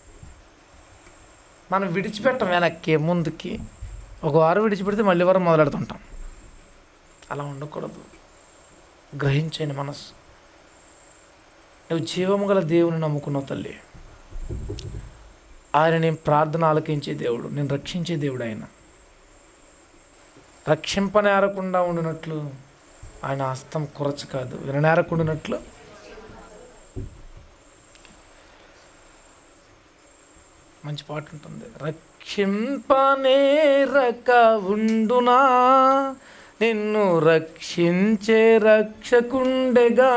మనం విడిచిపెట్టం వెనక్కి ముందుకి ఒక వారం విడిచిపెడితే మళ్ళీ వారం మొదలెడుతుంటాం అలా ఉండకూడదు గ్రహించండి మనసు నువ్వు జీవము గల దేవుని నమ్ముకున్నావు తల్లి ఆయన నేను ప్రార్థన ఆలకించే దేవుడు నేను రక్షించే దేవుడు ఆయన రక్షింపనేరకుండా ఉండినట్లు ఆయన హస్తం కొరచ కాదు విననేరకుండినట్లు మంచి పాట ఉంటుంది రక్షింపనేరక ఉండునా నిన్ను రక్షించే రక్షకుండెగా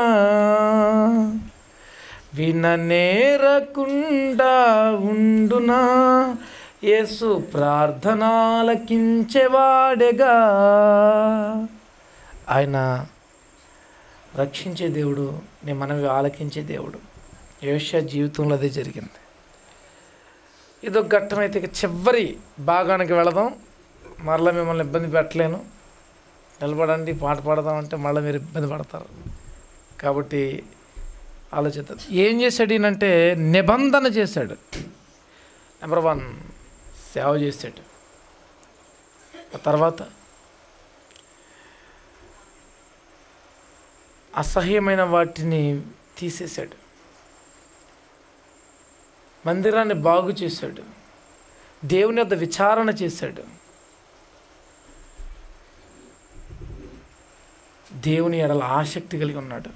విననేరకుండా ఉండునా యేసు ప్రార్థనాలకించేవాడెగా ఆయన రక్షించే దేవుడు నేను మనవి ఆలకించే దేవుడు యోష జీవితంలో అదే జరిగింది ఇదొక ఘట్టం అయితే ఇక చివరి భాగానికి వెళదాం మరలా మిమ్మల్ని ఇబ్బంది పెట్టలేను నిలబడండి పాట పాడదామంటే మళ్ళీ మీరు ఇబ్బంది పడతారు కాబట్టి ఆలోచిద్దాం ఏం చేశాడు ఈయనంటే నిబంధన చేశాడు నెంబర్ వన్ సేవ చేశాడు ఆ తర్వాత అసహ్యమైన వాటిని తీసేశాడు మందిరాన్ని బాగు చేశాడు దేవుని యొక్క విచారణ చేశాడు దేవుని ఎడల ఆసక్తి కలిగి ఉన్నాడు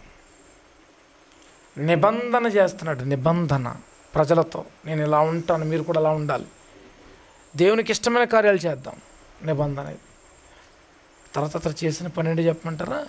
నిబంధన చేస్తున్నాడు నిబంధన ప్రజలతో నేను ఇలా ఉంటాను మీరు కూడా అలా ఉండాలి దేవునికి ఇష్టమైన కార్యాలు చేద్దాం నిబంధన ఇది. తర్వాత అతను చేసిన పని ఏంటి చెప్పమంటారా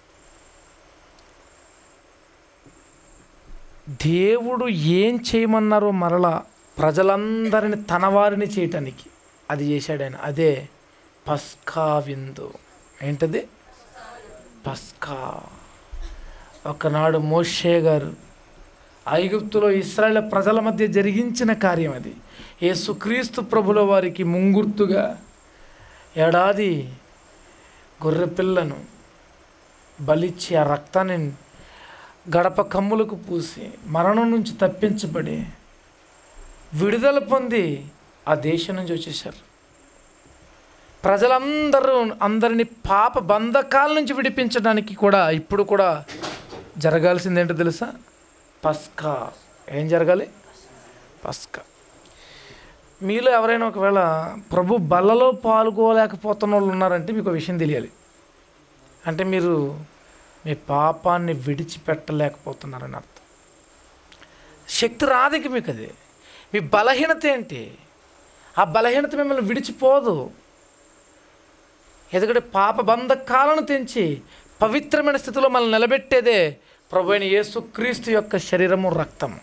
దేవుడు ఏం చేయమన్నారో మరలా ప్రజలందరిని తన వారిని చేయటానికి అది చేశాడు ఆయన అదే పస్కా విందు ఏంటది పస్కా ఒకనాడు మోషే గారు ఐగుప్తులో ఇస్రాయేల్ ప్రజల మధ్య జరిగించిన కార్యం అది యేసుక్రీస్తు ప్రభుల వారికి ముంగుర్తుగా ఏడాది గొర్రెపిల్లను బలిచ్చి ఆ రక్తాన్ని గడప కమ్ములకు పూసి మరణం నుంచి తప్పించబడి విడుదల పొంది ఆ దేశం నుంచి వచ్చేసారు ప్రజలందరూ అందరిని పాప బంధకాల నుంచి విడిపించడానికి కూడా ఇప్పుడు కూడా జరగాల్సింది ఏంటో తెలుసా పస్కా ఏం జరగాలి పస్కా మీలో ఎవరైనా ఒకవేళ ప్రభు బల్లలో పాల్గొలేకపోతున్న వాళ్ళు ఉన్నారంటే మీకు ఒక విషయం తెలియాలి అంటే మీరు మీ పాపాన్ని విడిచిపెట్టలేకపోతున్నారని అర్థం శక్తి రాదిక మీకు అది మీ బలహీనత ఏంటి ఆ బలహీనత మిమ్మల్ని విడిచిపోదు ఎందుకంటే పాప బంధకాలను తెంచి పవిత్రమైన స్థితిలో మనల్ని నిలబెట్టేదే ప్రభు అయిన యేసుక్రీస్తు యొక్క శరీరము రక్తము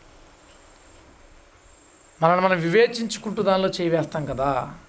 మనల్ని మనం వివేచించుకుంటూ దానిలో చేయి వేస్తాం కదా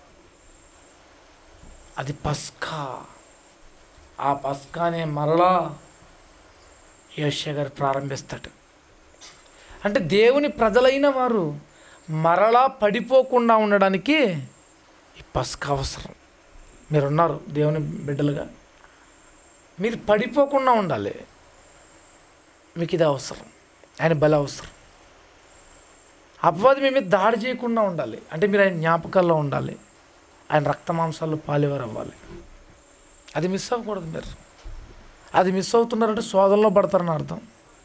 అది పస్కా ఆ పస్కానే మరలా యోష్య గారు ప్రారంభిస్తాడు అంటే దేవుని ప్రజలైన వారు మరలా పడిపోకుండా ఉండడానికి ఈ పస్కా అవసరం మీరున్నారు దేవుని బిడ్డలుగా మీరు పడిపోకుండా ఉండాలి మీకు ఇది అవసరం ఆయన బలి అవసరం అపవాది మీ మీద దాడి చేయకుండా ఉండాలి అంటే మీరు ఆయన జ్ఞాపకాల్లో ఉండాలి ఆయన రక్త మాంసాల్లో పాలివారు అవ్వాలి అది మిస్ అవ్వకూడదు మీరు అది మిస్ అవుతున్నారంటే శోధనలో పడతారని అర్థం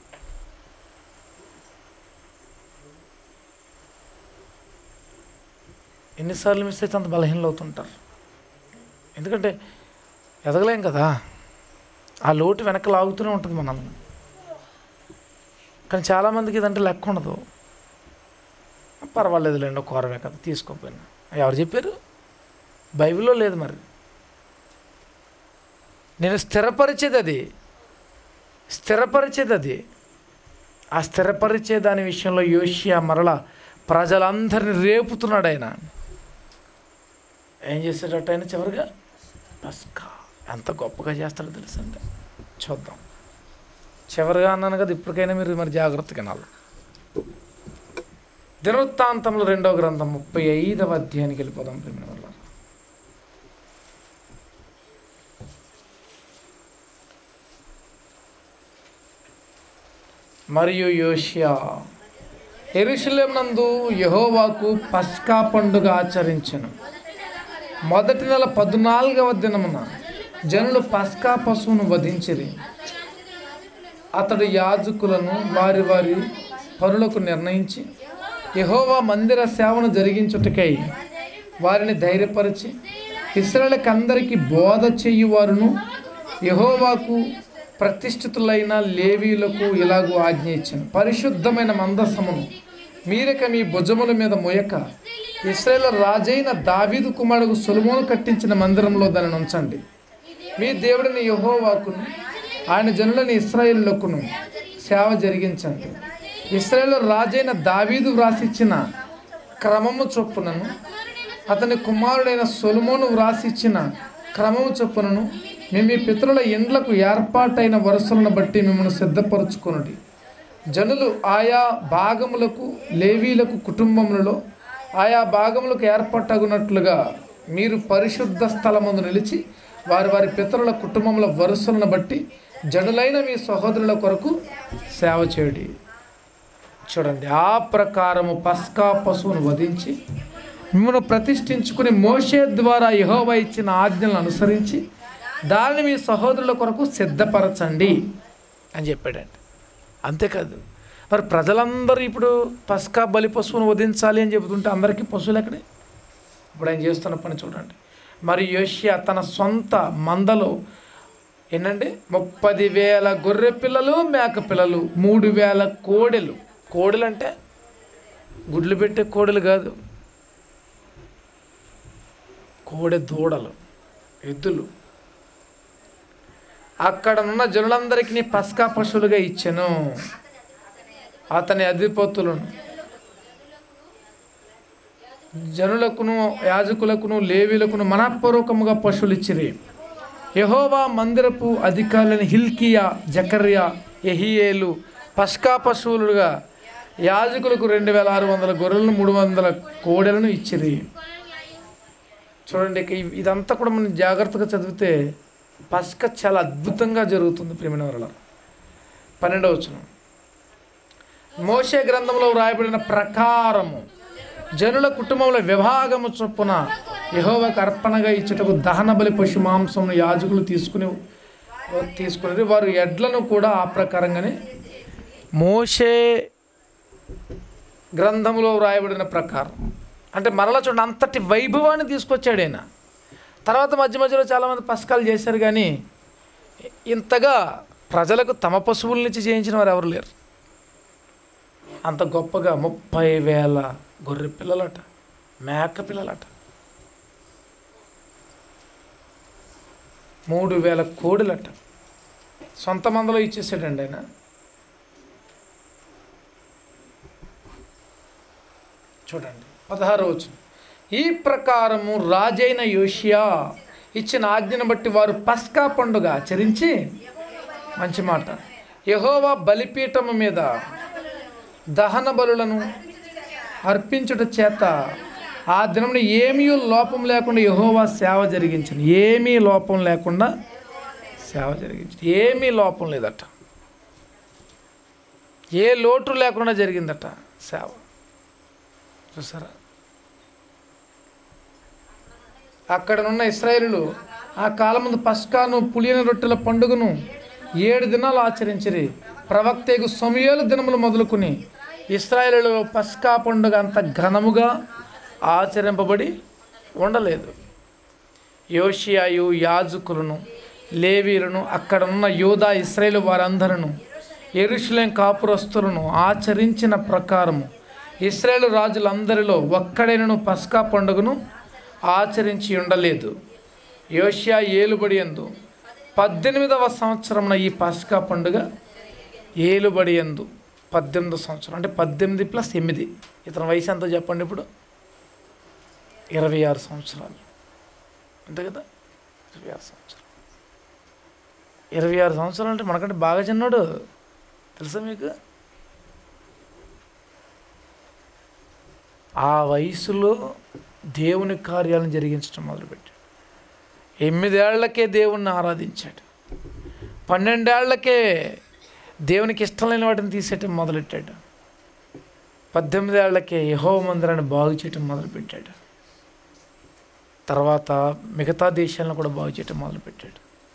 ఎన్నిసార్లు మిస్ అయితే అంత బలహీనలు అవుతుంటారు ఎందుకంటే ఎదగలేం కదా ఆ లోటు వెనక లాగుతూనే ఉంటుంది మనల్ని కానీ చాలామందికి ఇదంటే లెక్క ఉండదు పర్వాలేదులేండి ఒక కూరవే కదా తీసుకోపోయినా ఎవరు చెప్పారు బైబిల్లో లేదు మరి నేను స్థిరపరిచేది అది స్థిరపరిచేది అది ఆ స్థిరపరిచే దాని విషయంలో యోషియా మరల ప్రజలందరిని రేపుతున్నాడు ఆయన ఏం చేసేటట్టు ఆయన చివరిగా పస్కా ఎంత గొప్పగా చేస్తాడో తెలుసండి చూద్దాం చివరిగా అన్నాను కదా ఇప్పటికైనా మీరు మరి జాగ్రత్తగా వినాలి దినవృత్తాంతంలో రెండో గ్రంథం ముప్పై ఐదవ అధ్యాయానికి వెళ్ళిపోదాం ప్రేమ వల్ల మరియు యోషియా ఎరుషలేం నందు యహోవాకు పస్కా పండుగ ఆచరించను మొదటి నెల పద్నాలుగవ దినమున జనులు పస్కా పశువును వధించిరి అతడు యాజకులను వారి వారి పరులకు నిర్ణయించి యహోవా మందిర సేవను జరిగించుటకై వారిని ధైర్యపరిచి ఇస్రాయలకందరికీ బోధ చేయువారును యహోవాకు ప్రతిష్ఠితులైన లేవీలకు ఇలాగూ ఆజ్ఞ ఇచ్చాను పరిశుద్ధమైన మందసమును మీరక మీ భుజముల మీద మొయక ఇస్రాయేల్ రాజైన దావీదు కుమారుడు సొలొమోను కట్టించిన మందిరంలో దానిని ఉంచండి మీ దేవుడిని యహోవాకును ఆయన జనులని ఇస్రాయేళ్లకును సేవ జరిగించండి ఇస్రాయేల్ రాజైన దావీదు వ్రాసిచ్చిన క్రమము చొప్పునను అతని కుమారుడైన సొలొమోను వ్రాసిచ్చిన క్రమము చొప్పునను మేము మీ పితరుల ఇండ్లకు ఏర్పాటైన వరుసలను బట్టి మిమ్మల్ని సిద్ధపరచుకొనుడి జనులు ఆయా భాగములకు లేవీలకు కుటుంబములలో ఆయా భాగములకు ఏర్పాటగునట్లుగా మీరు పరిశుద్ధ స్థలమందు నిలిచి వారి వారి పితరుల కుటుంబముల వరుసలను బట్టి జనులైన మీ సహోదరుల కొరకు సేవ చేయడి చూడండి ఆ ప్రకారము పస్కా పశువును వధించి మిమ్మల్ని ప్రతిష్ఠించుకుని మోషే ద్వారా యెహోవా ఇచ్చిన ఆజ్ఞలను అనుసరించి దానిని మీ సహోదరుల కొరకు సిద్ధపరచండి అని చెప్పాడండి అంతేకాదు మరి ప్రజలందరూ ఇప్పుడు పస్కా బలి పశువును వధించాలి అని చెబుతుంటే అందరికీ పశువులు ఎక్కడే ఇప్పుడు ఆయన చేస్తున్న పని చూడండి మరి యోషియా తన సొంత మందలో ఏంటంటే ముప్పది వేల గొర్రె పిల్లలు మేక పిల్లలు మూడు వేల కోడెలు కోడెలు అంటే గుడ్లు పెట్టే కోడెలు కాదు కోడె దూడలు ఎద్దులు అక్కడ ఉన్న జనులందరికీ పస్కా పశువులుగా ఇచ్చాను అతని అధిపతులను జనులకును యాజకులకును లేవీలకును మనపూర్వకముగా పశువులు ఇచ్చిరి యహోవా మందిరపు అధికారులని హిల్కియా జకర్యా ఎహియేలు పస్కా పశువులుగా యాజకులకు రెండు వేల ఆరు వందల గొర్రెలను మూడు వందల కోడెలను ఇచ్చిరి చూడండి ఇక ఇ- ఇదంతా కూడా మనం జాగ్రత్తగా చదివితే పస్క చాలా అద్భుతంగా జరుగుతుంది ప్రేమిన వరల పన్నెండవ వచనం మోషే గ్రంథంలో వ్రాయబడిన ప్రకారము జనుల కుటుంబంలో విభాగము చొప్పున యెహోవాకు అర్పణగా ఇచ్చుటకు దహన బలి పశు మాంసమును యాజకులు తీసుకుని తీసుకుని వారు ఎడ్లను కూడా ఆ ప్రకారంగానే మోషే గ్రంథంలో వ్రాయబడిన ప్రకారం అంటే మరలా చూడండి అంతటి వైభవాన్ని తీసుకొచ్చాడు ఆయన తర్వాత మధ్య మధ్యలో చాలామంది పసకాలు చేశారు కానీ ఇంతగా ప్రజలకు తమ పశువుల నుంచి చేయించిన వారు ఎవరు లేరు అంత గొప్పగా ముప్పై వేల గొర్రె పిల్లలట మేక పిల్లలట మూడు వేల కోడులట సొంత మందలో ఇచ్చేసాడండి ఆయన చూడండి పదహారు వచ్చిన ఈ ప్రకారము రాజైన యోషియా ఇచ్చిన ఆజ్ఞను బట్టి వారు పస్కా పండుగ ఆచరించి మంచి మాట యహోవా బలిపీఠము మీద దహన బలులను అర్పించుట చేత ఆ దినమున ఏమీ లోపం లేకుండా యహోవా సేవ జరిగించింది ఏమీ లోపం లేకుండా సేవ జరిగించింది ఏమీ లోపం లేదట ఏ లోటు లేకుండా జరిగిందట సేవ చూసారా అక్కడనున్న ఇస్రాయేలులు ఆ కాలం ముందు పస్కాను పులియన రొట్టెల పండుగను ఏడు దినాలు ఆచరించిరి ప్రవక్తకు సమయాలు దినములు మొదలుకొని ఇస్రాయేలులో పస్కా పండుగ అంత ఘనముగా ఆచరింపబడి ఉండలేదు యోషియాయు యాజకులను లేవీలను అక్కడున్న యోధా ఇస్రాయేలు వారందరూ ఎరుషులేం కాపురస్తులను ఆచరించిన ప్రకారము ఇస్రాయేలు రాజులందరిలో ఒక్కడైనను పస్కా పండుగను ఆచరించి ఉండలేదు యోషియా ఏలుబడి ఎందు పద్దెనిమిదవ సంవత్సరమున ఈ పస్కా పండుగ ఏలుబడి ఎందు పద్దెనిమిదో సంవత్సరం అంటే పద్దెనిమిది ప్లస్ ఎనిమిది ఇతని వయసు ఎంతో చెప్పండి ఇప్పుడు ఇరవై ఆరు సంవత్సరాలు అంతే కదా ఇరవై ఆరు సంవత్సరాలు ఇరవై ఆరు సంవత్సరాలు అంటే మనకంటే బాగా చిన్నాడు తెలుసా మీకు ఆ వయసులో దేవుని కార్యాలను జరిగించడం మొదలుపెట్టాడు ఎనిమిదేళ్లకే దేవుణ్ణి ఆరాధించాడు పన్నెండేళ్లకే దేవునికి ఇష్టం లేని వాటిని తీసేయటం మొదలెట్టాడు పద్దెనిమిదేళ్లకే యహో మందిరాన్ని బాగు చేయటం మొదలుపెట్టాడు తర్వాత మిగతా దేశాలను కూడా బాగు చేయటం మొదలుపెట్టాడు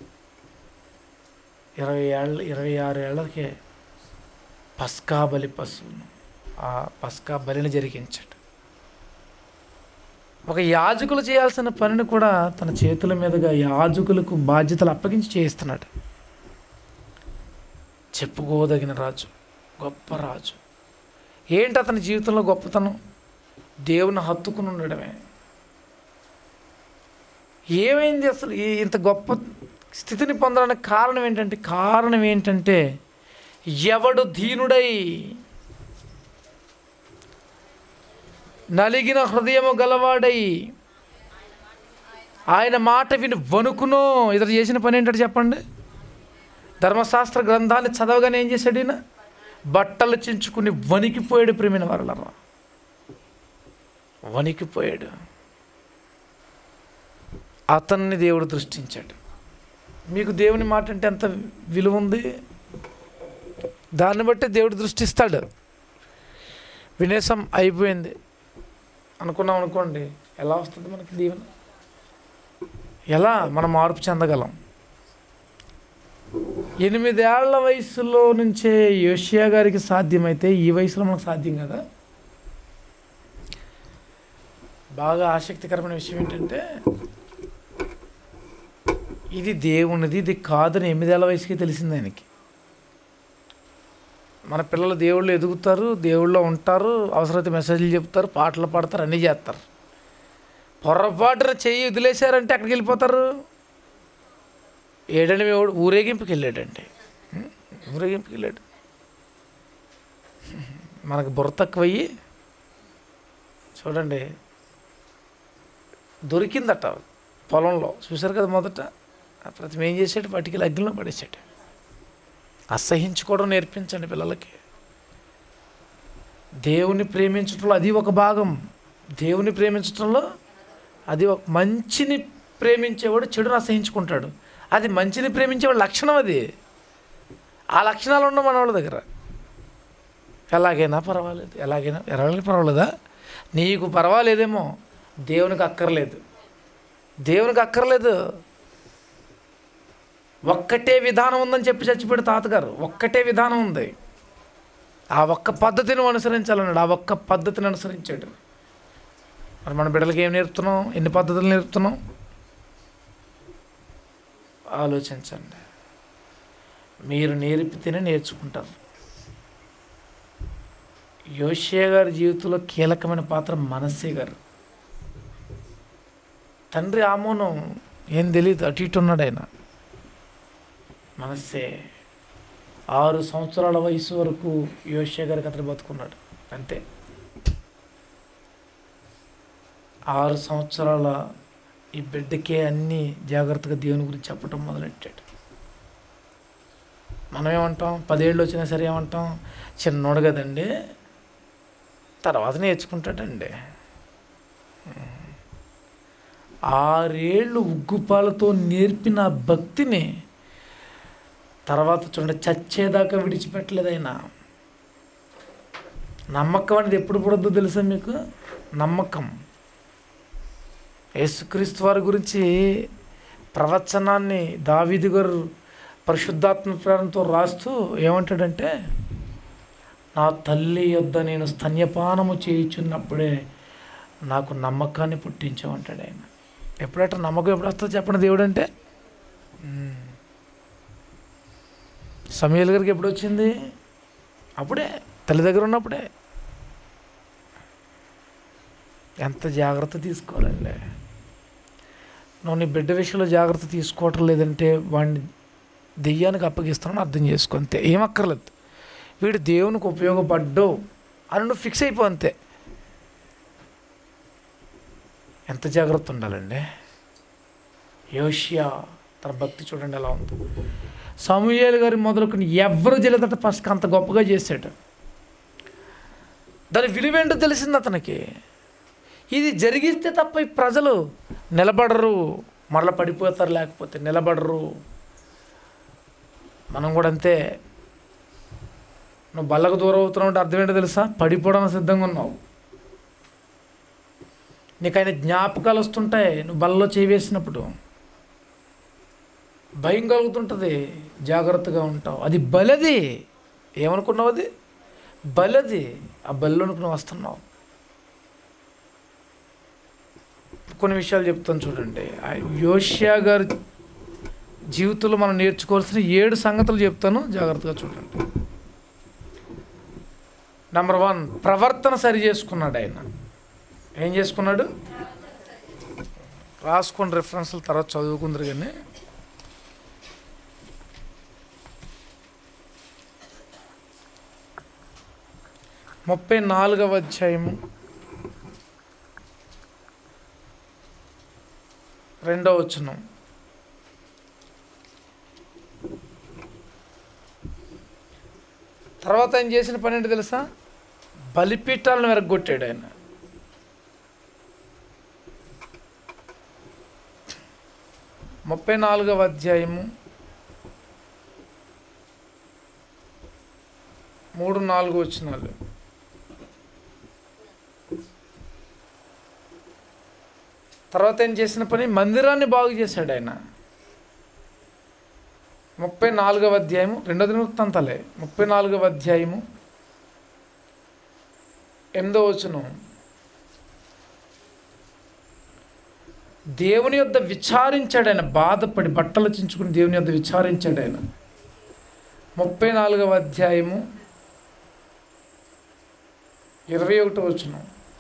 ఇరవై ఏళ్ళ ఇరవై ఆరు ఏళ్ళకే పస్కా బలి పశువును ఆ పస్కా బలిని జరిగించాడు ఒక యాజకులు చేయాల్సిన పనిని కూడా తన చేతుల మీదుగా యాజకులకు బాధ్యతలు అప్పగించి చేయిస్తున్నాడు చెప్పుకోదగిన రాజు గొప్ప రాజు ఏంటి అతని జీవితంలో గొప్పతనం దేవుని హత్తుకుని ఉండడమే ఏమైంది అసలు ఈ ఇంత గొప్ప స్థితిని పొందడానికి కారణం ఏంటంటే కారణం ఏంటంటే ఎవడు దీనుడై నలిగిన హృదయము గలవాడై ఆయన మాట విని వణుకునో ఇతడు చేసిన పని ఏంటంటే చెప్పండి ధర్మశాస్త్ర గ్రంథాన్ని చదవగానే ఏం చేశాడు ఈయన బట్టలు చించుకుని వణికిపోయాడు ప్రేమిన వరలరా వణికిపోయాడు అతన్ని దేవుడు దృష్టించాడు మీకు దేవుని మాట అంటే ఎంత విలువ ఉంది దాన్ని బట్టి దేవుడు దృష్టిస్తాడు వినేసం అయిపోయింది అనుకున్నాం అనుకోండి ఎలా వస్తుంది మనకి దీవెన ఎలా మనం మార్పు చెందగలం ఎనిమిదేళ్ల వయసులో నుంచే యోషియా గారికి సాధ్యమైతే ఈ వయసులో మనకు సాధ్యం కదా బాగా ఆసక్తికరమైన విషయం ఏంటంటే ఇది దేవునిది ఇది కాదని ఎనిమిదేళ్ల వయసుకి తెలిసింది ఆయనకి మన పిల్లలు దేవుళ్ళు ఎదుగుతారు దేవుళ్ళు ఉంటారు అవసరమైతే మెసేజ్లు చెప్తారు పాటలు పాడతారు అన్నీ చేస్తారు పొరపాటున చెయ్యి వదిలేశారంటే అక్కడికి వెళ్ళిపోతారు ఏడండి మీ వాడు ఊరేగింపుకి వెళ్ళాడండి ఉం? ఊరేగింపుకి వెళ్ళాడు మనకు బుర్ర తక్కువయ్యి చూడండి దొరికిందట పొలంలో చూశారు కదా మొదట ఆ ప్రతిమ ఏం చేసాడు పట్టుకెళ్ళి అగ్నిలో పడేసాడు అసహించుకోవడం నేర్పించండి పిల్లలకి దేవుని ప్రేమించటంలో అది ఒక భాగం దేవుని ప్రేమించటంలో అది ఒక మంచిని ప్రేమించేవాడు చెడును అసహించుకుంటాడు అది మంచిని ప్రేమించేవాడు లక్షణం అది ఆ లక్షణాలు ఉన్న మన వాళ్ళ దగ్గర ఎలాగైనా పర్వాలేదు ఎలాగైనా ఎలాగైనా పర్వాలేదా నీకు పర్వాలేదేమో దేవునికి అక్కర్లేదు దేవునికి అక్కర్లేదు ఒక్కటే విధానం ఉందని చెప్పి చచ్చిపోయాడు తాతగారు ఒక్కటే విధానం ఉంది ఆ ఒక్క పద్ధతిని అనుసరించాలన్నాడు ఆ ఒక్క పద్ధతిని అనుసరించాడు మరి మన బిడ్డలకి ఏం నేర్పుతున్నాం ఎన్ని పద్ధతులు నేర్పుతున్నాం ఆలోచించండి మీరు నేర్పితేనే నేర్చుకుంటారు యోషియా గారి జీవితంలో కీలకమైన పాత్ర మనస్సే గారు తండ్రి ఆమోనం ఏం తెలియదు అటు ఇటు ఉన్నాడు ఆయన మనస్సే ఆరు సంవత్సరాల వయసు వరకు యోషియా గారికి అతను బతుకున్నాడు అంతే ఆరు సంవత్సరాల ఈ బిడ్డకే అన్నీ జాగ్రత్తగా దేవుని గురించి చెప్పటం మొదలెట్టాడు మనం ఏమంటాం పదేళ్ళు వచ్చినా సరే ఏమంటాం చిన్నోడు కదండి తర్వాత నేర్చుకుంటాడండి ఆరేళ్ళు ఉగ్గుపాలతో నేర్పిన భక్తిని తర్వాత చూడండి చచ్చేదాకా విడిచిపెట్టలేదు ఆయన నమ్మకం అనేది ఎప్పుడు పుడద్దో తెలుసా మీకు నమ్మకం యేసుక్రీస్తు వారి గురించి ప్రవచనాన్ని దావీదు గారు పరిశుద్ధాత్మ ప్రేరణతో రాస్తూ ఏమంటాడంటే నా తల్లి యొద్ద నేను స్తన్యపానము చేయుచున్నప్పుడే నాకు నమ్మకాన్ని పుట్టించామంటాడు ఆయన ఎప్పుడట నమ్మకం ఎప్పుడు వస్తుందో చెప్పండి దేవుడు అంటే సమయల్ గారికి ఎప్పుడు వచ్చింది అప్పుడే తల్లి దగ్గర ఉన్నప్పుడే ఎంత జాగ్రత్త తీసుకోవాలండి నువ్వు నీ బిడ్డ విషయంలో జాగ్రత్త తీసుకోవటం లేదంటే వాడిని దెయ్యానికి అప్పగిస్తున్నాను అర్థం చేసుకో అంతే ఏం అక్కర్లేదు వీడు దేవునికి ఉపయోగపడ్డు అని నువ్వు ఫిక్స్ అయిపో అంతే ఎంత జాగ్రత్త ఉండాలండి యోషియా తన భక్తి చూడండి ఎలా ఉంది సమూయేలు గారి మొదలుకొని ఎవరు జల్లదట ఫస్ట్ అంత గొప్పగా చేశాడు దాని విలువేంటో తెలిసింది అతనికి ఇది జరిగిస్తే తప్ప ఈ ప్రజలు నిలబడరు మరల పడిపోతారు లేకపోతే నిలబడరు మనం కూడా అంతే నువ్వు బల్లకు దూరం అవుతున్నావు అంటే అర్థం ఏంటో తెలుసా పడిపోవడానికి సిద్ధంగా ఉన్నావు నీకు ఆయన జ్ఞాపకాలు వస్తుంటాయి నువ్వు బల్లలో చేవేసినప్పుడు భయం కలుగుతుంటుంది జాగ్రత్తగా ఉంటావు అది బలది ఏమనుకున్నావు అది బలది ఆ బలిలోనికి నువ్వు వస్తున్నావు కొన్ని విషయాలు చెప్తాను చూడండి ఆ యోషియా గారి జీవితంలో మనం నేర్చుకోవాల్సిన ఏడు సంగతులు చెప్తాను జాగ్రత్తగా చూడండి నెంబర్ వన్ ప్రవర్తన సరి చేసుకున్నాడు ఆయన ఏం చేసుకున్నాడు రాసుకుని రెఫరెన్స్ల తర్వాత చదువుకుందరు కానీ ముప్పై నాలుగవ అధ్యాయము రెండవ వచనం తర్వాత ఆయన చేసిన పని ఏంటి తెలుసా బలిపీఠాలను వెరగొట్టాడు ఆయన ముప్పై నాలుగవ అధ్యాయము మూడు నాలుగు వచనాలు తర్వాత ఏం చేసిన పని మందిరాన్ని బాగు చేశాడు ఆయన ముప్పై నాలుగవ అధ్యాయము రెండో దినవృత్తాంతాలే ముప్పై నాలుగవ అధ్యాయము ఎనిమిదో వచనం దేవుని యొద్ద విచారించాడు ఆయన బాధపడి బట్టలు చించుకుని దేవుని యొద్ద విచారించాడు ఆయన ముప్పై నాలుగవ అధ్యాయము ఇరవై ఒకటో వచనం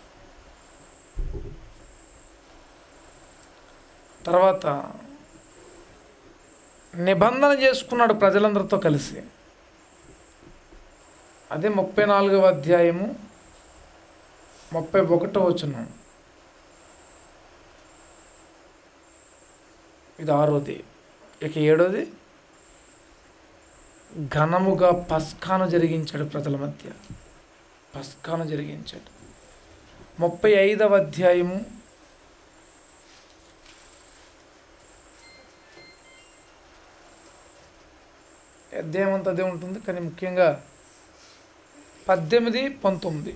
తర్వాత నిబంధన చేసుకున్నాడు ప్రజలందరితో కలిసి అదే ముప్పై నాలుగవ అధ్యాయము ముప్పై ఒకటో వచనం ఇది ఆరోది ఇక ఏడోది ఘనముగా పస్కాను జరిగించాడు ప్రజల మధ్య పస్కాను జరిగించాడు ముప్పై ఐదవ అధ్యాయము అధ్యాయం అంతా అదే ఉంటుంది కానీ ముఖ్యంగా పద్దెనిమిది పంతొమ్మిది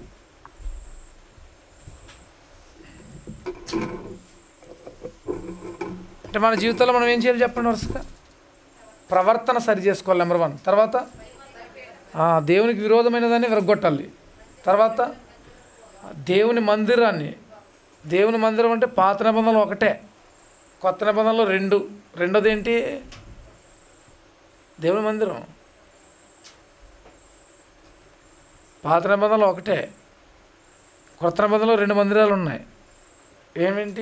అంటే మన జీవితంలో మనం ఏం చేయాలి చెప్పండి వరుసగా ప్రవర్తన సరి చేసుకోవాలి నెంబర్ వన్ తర్వాత ఆ, దేవునికి విరోధమైన దాన్ని విరగొట్టాలి తర్వాత దేవుని మందిరాన్ని దేవుని మందిరం అంటే పాత నిబంధనలు ఒకటే కొత్త నిబంధనలు రెండు రెండోది ఏంటి దేవుని మందిరం పాత నిబంధనలు ఒకటే కొత్త నిబంధనలు రెండు మందిరాలు ఉన్నాయి ఏమేంటి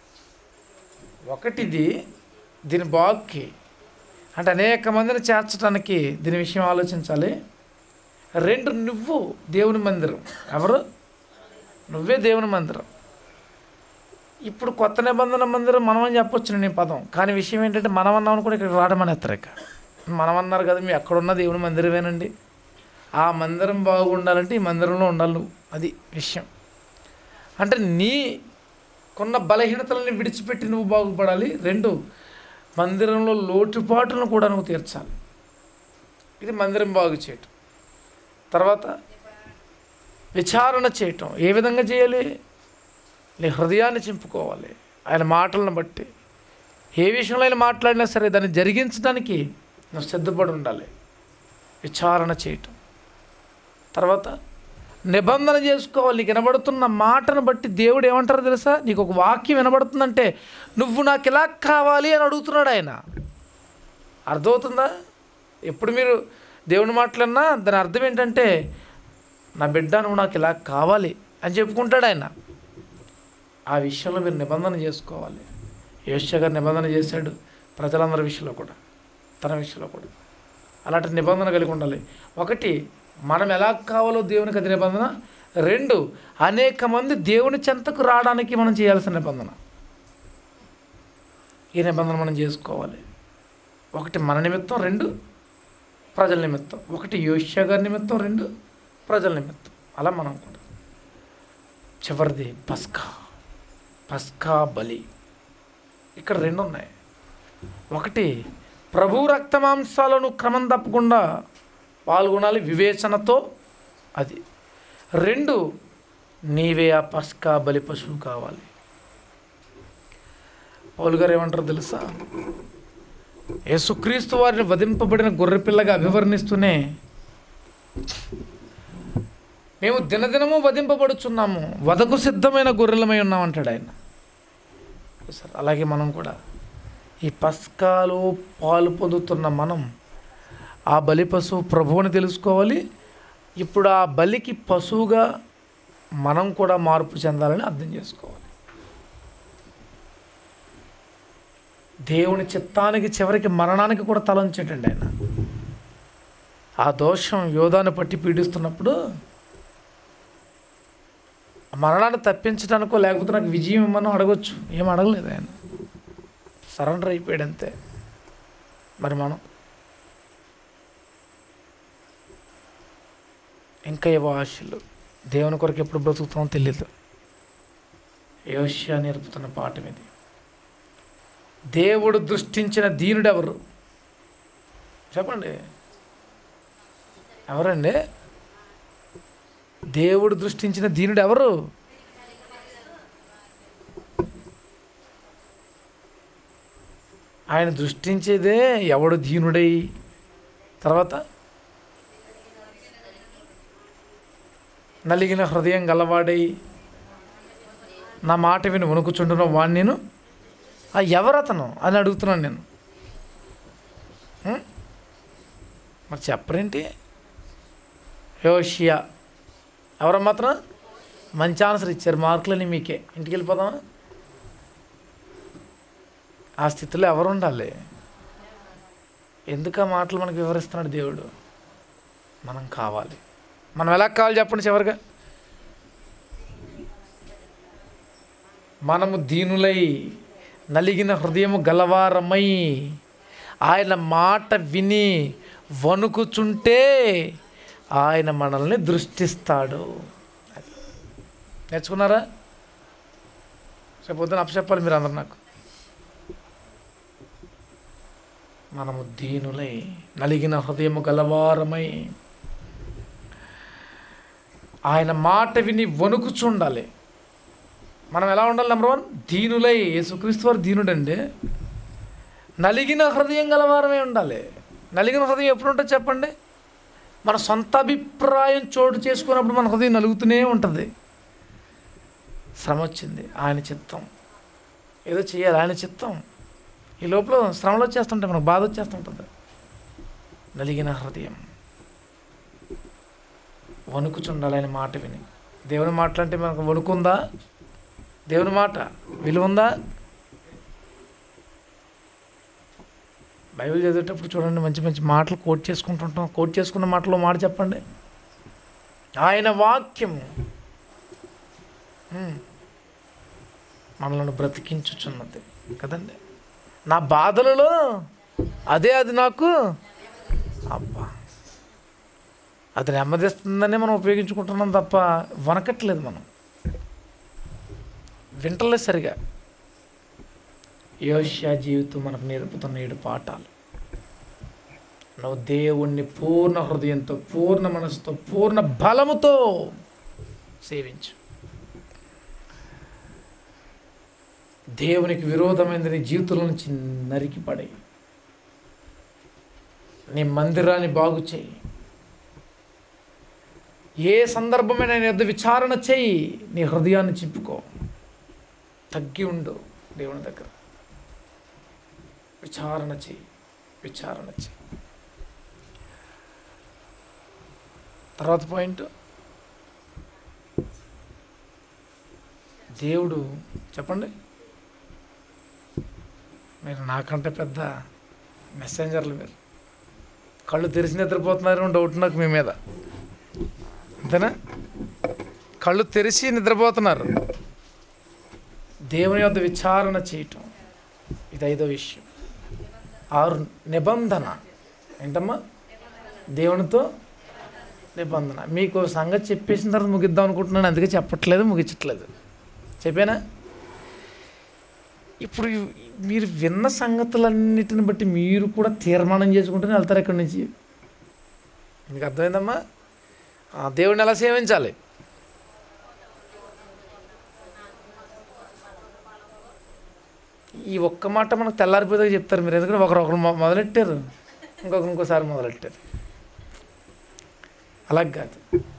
ఒకటిది దీని బాగుకి అంటే అనేక మందిని చేర్చడానికి దీని విషయం ఆలోచించాలి రెండు నువ్వు దేవుని మందిరం ఎవరు నువ్వే దేవుని మందిరం ఇప్పుడు కొత్త నిబంధన మందిరం మనం అని చెప్పొచ్చు నేను ఈ పదం కానీ విషయం ఏంటంటే మనం అన్నామని కూడా ఇక్కడ రావడం అనేస్తారు ఇక మనం అన్నారు కదా మీ ఎక్కడున్న దేవుని మందిరమేనండి ఆ మందిరం బాగుండాలంటే ఈ మందిరంలో ఉండాలి నువ్వు అది విషయం అంటే నీ కొన్న బలహీనతలని విడిచిపెట్టి నువ్వు బాగుపడాలి రెండు మందిరంలో లోటుపాట్లను కూడా నువ్వు తీర్చాలి ఇది మందిరం బాగు చేయటం తర్వాత విచారణ చేయటం ఏ విధంగా చేయాలి నీ హృదయాన్ని చింపుకోవాలి ఆయన మాటలను బట్టి ఏ విషయంలో ఆయన మాట్లాడినా సరే దాన్ని జరిగించడానికి నువ్వు సిద్ధపడి ఉండాలి విచారణ చేయటం తర్వాత నిబంధన చేసుకోవాలి నీకు వినబడుతున్న మాటను బట్టి దేవుడు ఏమంటారో తెలుసా నీకు ఒక వాక్యం వినబడుతుందంటే నువ్వు నాకు ఇలా కావాలి అని అడుగుతున్నాడు ఆయన అర్థమవుతుందా ఎప్పుడు మీరు దేవుని మాటలన్నా దాని అర్థం ఏంటంటే నా బిడ్డ నువ్వు నాకు ఇలా కావాలి అని చెప్పుకుంటాడు ఆయన ఆ విషయంలో మీరు నిబంధన చేసుకోవాలి యోష్య గారు నిబంధన చేశాడు ప్రజలందరి విషయంలో కూడా తన విషయంలో కూడా అలాంటి నిబంధన కలిగి ఉండాలి ఒకటి మనం ఎలా కావాలో దేవునికి అది నిబంధన రెండు అనేక మంది దేవుని చెంతకు రావడానికి మనం చేయాల్సిన నిబంధన ఈ నిబంధన మనం చేసుకోవాలి ఒకటి మన నిమిత్తం రెండు ప్రజల నిమిత్తం ఒకటి యోష్య గారి నిమిత్తం రెండు ప్రజల నిమిత్తం అలా మనం కూడా చివరిది పస్కా పస్కా బలి ఇక్కడ రెండు ఉన్నాయి ఒకటి ప్రభు రక్తమాంసాలను క్రమం తప్పకుండా పాల్గొనాలి వివేచనతో అది రెండు నీవే ఆ పస్కా బలి పశువు కావాలి పౌలు గారు ఏమంటారు తెలుసా యేసుక్రీస్తు వారిని వధింపబడిన గొర్రెపిల్లగా అభివర్ణిస్తూనే మేము దినదినము వధింపబడుచున్నాము వదకు సిద్ధమైన గొర్రెలమై ఉన్నామంటాడు ఆయన సార్ అలాగే మనం కూడా ఈ పస్కాలో పాలు పొందుతున్న మనం ఆ బలి పశువు ప్రభువుని తెలుసుకోవాలి ఇప్పుడు ఆ బలికి పశువుగా మనం కూడా మార్పు చెందాలని అర్థం చేసుకోవాలి దేవుని చిత్తానికి చివరికి మరణానికి కూడా తలంచేటండి ఆయన ఆ దోషం యోధాన్ని పట్టి పీడిస్తున్నప్పుడు ఆ మరణాన్ని తప్పించడానికో లేకపోతే నాకు విజయం ఇమ్మనో అడగొచ్చు ఏం అడగలేదు ఆయన సరెండర్ అయిపోయాడు అంతే మరి మనం ఇంకా ఏవో ఆశలు దేవుని కొరకు ఎప్పుడు బ్రతుకుతామో తెలియదు యోష్యా నేర్పుతున్న పాఠం ఇది దేవుడు దృష్టించిన దీనుడు ఎవరు చెప్పండి ఎవరండి దేవుడు దృష్టించిన దీనుడు ఎవరు ఆయన దృష్టించేదే ఎవడు దీనుడై తర్వాత నలిగిన హృదయం గలవాడై నా మాట విని వణుకుచుండున్న వాడిని నేను ఆ ఎవరతను అని అడుగుతున్నాను నేను ఉం? మరి చెప్పరేంటి యోషియా ఎవరమ్మా అతను మంచి ఆన్సర్ ఇచ్చారు మార్కులని మీకే ఇంటికి వెళ్ళిపోదామా ఆ స్థితిలో ఎవరు ఉండాలి ఎందుకు ఆ మాటలు మనకు వివరిస్తున్నాడు దేవుడు మనం కావాలి మనం ఎలా కావాలి చెప్పండి చివరిగా మనము దీనులై నలిగిన హృదయము గలవారమై ఆయన మాట విని వణుకుచుంటే ఆయన మనల్ని దృష్టిస్తాడు అది. నేర్చుకున్నారా రేపు పొద్దున అప్పచెప్పాలి మీరు అందరు నాకు మనము దీనులై నలిగిన హృదయము గలవారమై ఆయన మాట విని వణుకుచుండాలి మనం ఎలా ఉండాలి నెంబర్ వన్ దీనులై యేసుక్రీస్తు వారు దీనుడండి నలిగిన హృదయం గలవారమే ఉండాలి నలిగిన హృదయం ఎప్పుడు ఉంటుంది చెప్పండి మన సొంత అభిప్రాయం చోటు చేసుకున్నప్పుడు మన హృదయం నలుగుతూనే ఉంటుంది శ్రమ వచ్చింది ఆయన చిత్తం ఏదో చేయాలి ఆయన చిత్తం ఈ లోపల శ్రమలు వచ్చేస్తుంటాయి మనకు బాధ వచ్చేస్తుంటుంది నలిగిన హృదయం వణుకుచుండాలి ఆయన మాట విని దేవుని మాటలంటే మనకు వణుకుందా దేవుని మాట విలువ ఉందా బైబిల్ చదివేటప్పుడు చూడండి మంచి మంచి మాటలు కోట్ చేసుకుంటుంటాం కోట్ చేసుకున్న మాటలో మాట చెప్పండి ఆయన వాక్యము ఉమ్, మనల్ని బ్రతికించుచున్నది కదండి నా బాధలలో అదే అది నాకు అబ్బా అది నెమ్మదిస్తుందనే మనం ఉపయోగించుకుంటున్నాం తప్ప వనకట్లేదు మనం వింటలేదు సరిగా యోష్యా జీవితం మనకు నేర్పుతున్న ఏడు పాఠాలు నువ్వు దేవుణ్ణి పూర్ణ హృదయంతో పూర్ణ మనసుతో పూర్ణ బలముతో సేవించు దేవునికి విరోధమైనది నీ జీవితంలో నుంచి నరికి పడేయి నీ మందిరాన్ని బాగు చేయి ఏ సందర్భమైన నీ యొద్ద విచారణ చేయి నీ హృదయాన్ని చింపుకో తగ్గి ఉండు దేవుని దగ్గర విచారణ చేయి విచారణ చేయి తర్వాత పాయింట్ దేవుడు చెప్పండి మీరు నాకంటే పెద్ద మెసెంజర్లు మీరు కళ్ళు తెరిచి నిద్రపోతున్నారు డౌట్ నాకు మీ మీద అంతేనా కళ్ళు తెరిచి నిద్రపోతున్నారు దేవుని యొక్క విచారణ చేయటం ఇది ఐదో విషయం ఆరు నిబంధన ఏంటమ్మా దేవునితో నిబంధన మీకు ఓ సంగతి చెప్పేసిన తర్వాత ముగిద్దాం అనుకుంటున్నాను అందుకే చెప్పట్లేదు ముగించట్లేదు చెప్పానా ఇప్పుడు ఈ- మీరు విన్న సంగతులన్నిటిని బట్టి మీరు కూడా తీర్మానం చేసుకుంటూనే వెళ్తారు ఇక్కడి నుంచి మీకు అర్థమైందమ్మా ఆ, దేవుడిని ఎలా సేవించాలి ఈ ఒక్క మాట మనకు తెల్లారిపోతే చెప్తారు మీరు ఎందుకంటే ఒకరు ఒకరు మొ- మొదలెట్టారు ఇంకొకరు ఇంకోసారి మొదలెట్టారు అలా కాదు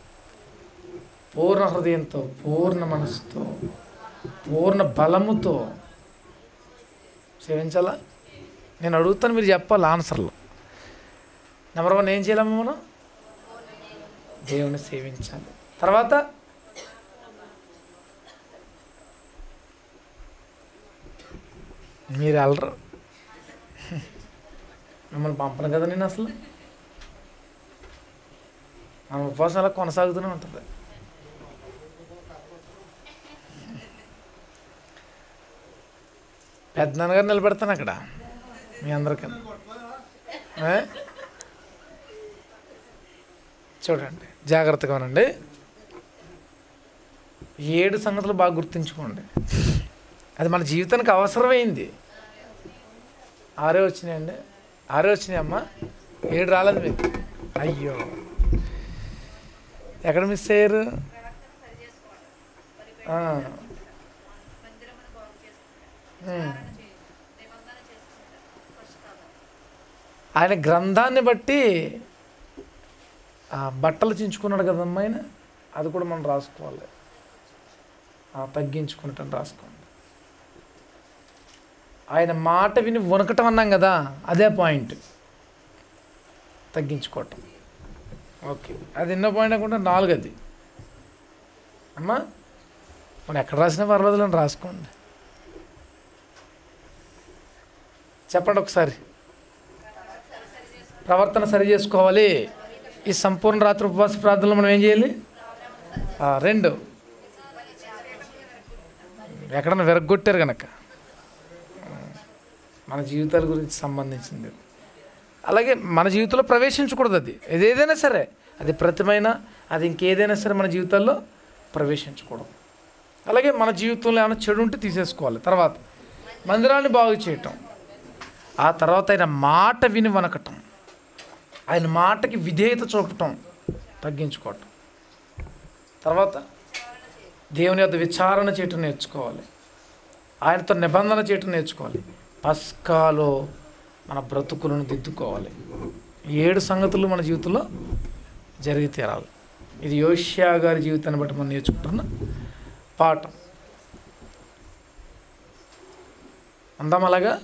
పూర్ణ హృదయంతో పూర్ణ మనసుతో పూర్ణ బలముతో సేవించాలా నేను అడుగుతాను మీరు చెప్పాలి ఆన్సర్లు నెంబర్ వన్ ఏం చేయాలమ్మా మనం దేవుని సేవించాలి తర్వాత మీరు వెళ్ళరు మిమ్మల్ని పంపను కదా నేను అసలు మన ఉపవాసం అలా కొనసాగుతూనే ఉంటుంది పెద్దనాన్నగారు నిలబెడతాను అక్కడ మీ అందరికీ ఏ? చూడండి జాగ్రత్తగా ఉండండి ఏడు సంగతులు బాగా గుర్తుంచుకోండి అది మన జీవితానికి అవసరమైంది ఆరే వచ్చినాయండి ఆరే వచ్చినాయి అమ్మా ఏడు రాలేదు మీకు అయ్యో ఎక్కడ మిస్ అయ్యారు ఆ. ఉమ్. ఆయన గ్రంథాన్ని బట్టి ఆ బట్టలు చించుకున్నాడు కదమ్మా ఆయన అది కూడా మనం రాసుకోవాలి ఆ, తగ్గించుకున్నట్టు రాసుకోండి ఆయన మాట విని వణకటం అన్నాం కదా అదే పాయింట్ తగ్గించుకోవటం ఓకే అది ఎన్నో పాయింట్ అనుకుంటే నాలుగు అది అమ్మా మనం ఎక్కడ రాసినా పర్వాలేదు అని రాసుకోండి చెప్పండి ఒకసారి ప్రవర్తన సరి చేసుకోవాలి ఈ సంపూర్ణ రాత్రి ఉపవాస ప్రార్థనలో మనం ఏం చేయాలి ఆ, రెండు ఎక్కడన్నా విరగొట్టారు కనుక మన జీవితాల గురించి సంబంధించింది అలాగే మన జీవితంలో ప్రవేశించకూడదు అది ఏదేదైనా సరే అది ప్రతిమైన అది ఇంకేదైనా సరే మన జీవితాల్లో ప్రవేశించకూడదు అలాగే మన జీవితంలో ఏమైనా చెడు ఉంటే తీసేసుకోవాలి తర్వాత మందిరాన్ని బాగు చేయటం ఆ తర్వాత ఆయన మాట విని వనకటం ఆయన మాటకి విధేయత చూపటం తగ్గించుకోవటం తర్వాత దేవుని యొక్క విచారణ చేయటం నేర్చుకోవాలి ఆయనతో నిబంధన చేయటం నేర్చుకోవాలి పస్కాలో మన బ్రతుకులను దిద్దుకోవాలి ఈ ఏడు సంగతులు మన జీవితంలో జరిగి తీరాలి ఇది యోష్యా గారి జీవితాన్ని బట్టి మనం నేర్చుకుంటున్న పాఠం అందాం అలాగా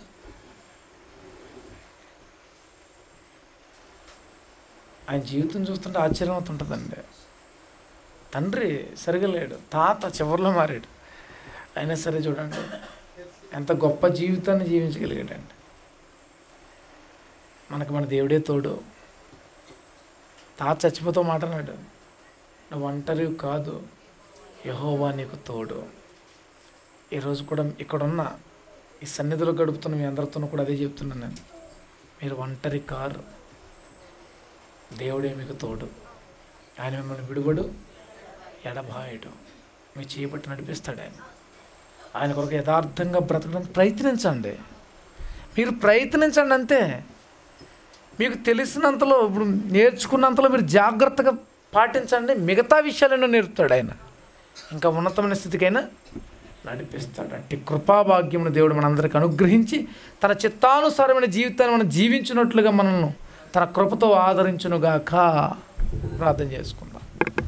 ఆయన జీవితం చూస్తుంటే ఆశ్చర్యం అవుతుంటుందండి తండ్రి సరిగా లేడు తాత చివరిలో మారాడు అయినా సరే చూడండి ఎంత గొప్ప జీవితాన్ని జీవించగలిగాడండి మనకు మన దేవుడే తోడు తాత చచ్చిపోతూ మాట్లాడాడు నువ్వు ఒంటరి కాదు యహోవా నీకు తోడు ఈరోజు కూడా ఇక్కడున్న ఈ సన్నిధిలో గడుపుతున్న మీ అందరితోనూ కూడా అదే చెప్తున్నాను నేను మీరు ఒంటరి కారు దేవుడే మీకు తోడు ఆయన మిమ్మల్ని విడువడు ఎడబాయడు మీ చేపట్టి నడిపిస్తాడు ఆయన ఆయన కొరకు యథార్థంగా బ్రతకడానికి ప్రయత్నించండి మీరు ప్రయత్నించండి అంతే మీకు తెలిసినంతలో ఇప్పుడు నేర్చుకున్నంతలో మీరు జాగ్రత్తగా పాటించండి మిగతా విషయాలను నేర్పుతాడు ఆయన ఇంకా ఉన్నతమైన స్థితికైనా నడిపిస్తాడు అంటే కృపాభాగ్యమును దేవుడు మనందరికి అనుగ్రహించి తన చిత్తానుసారమైన జీవితాన్ని మనం జీవించినట్లుగా మనల్ని తన కృపతో ఆదరించునుగాక ప్రార్థన చేసుకుందాం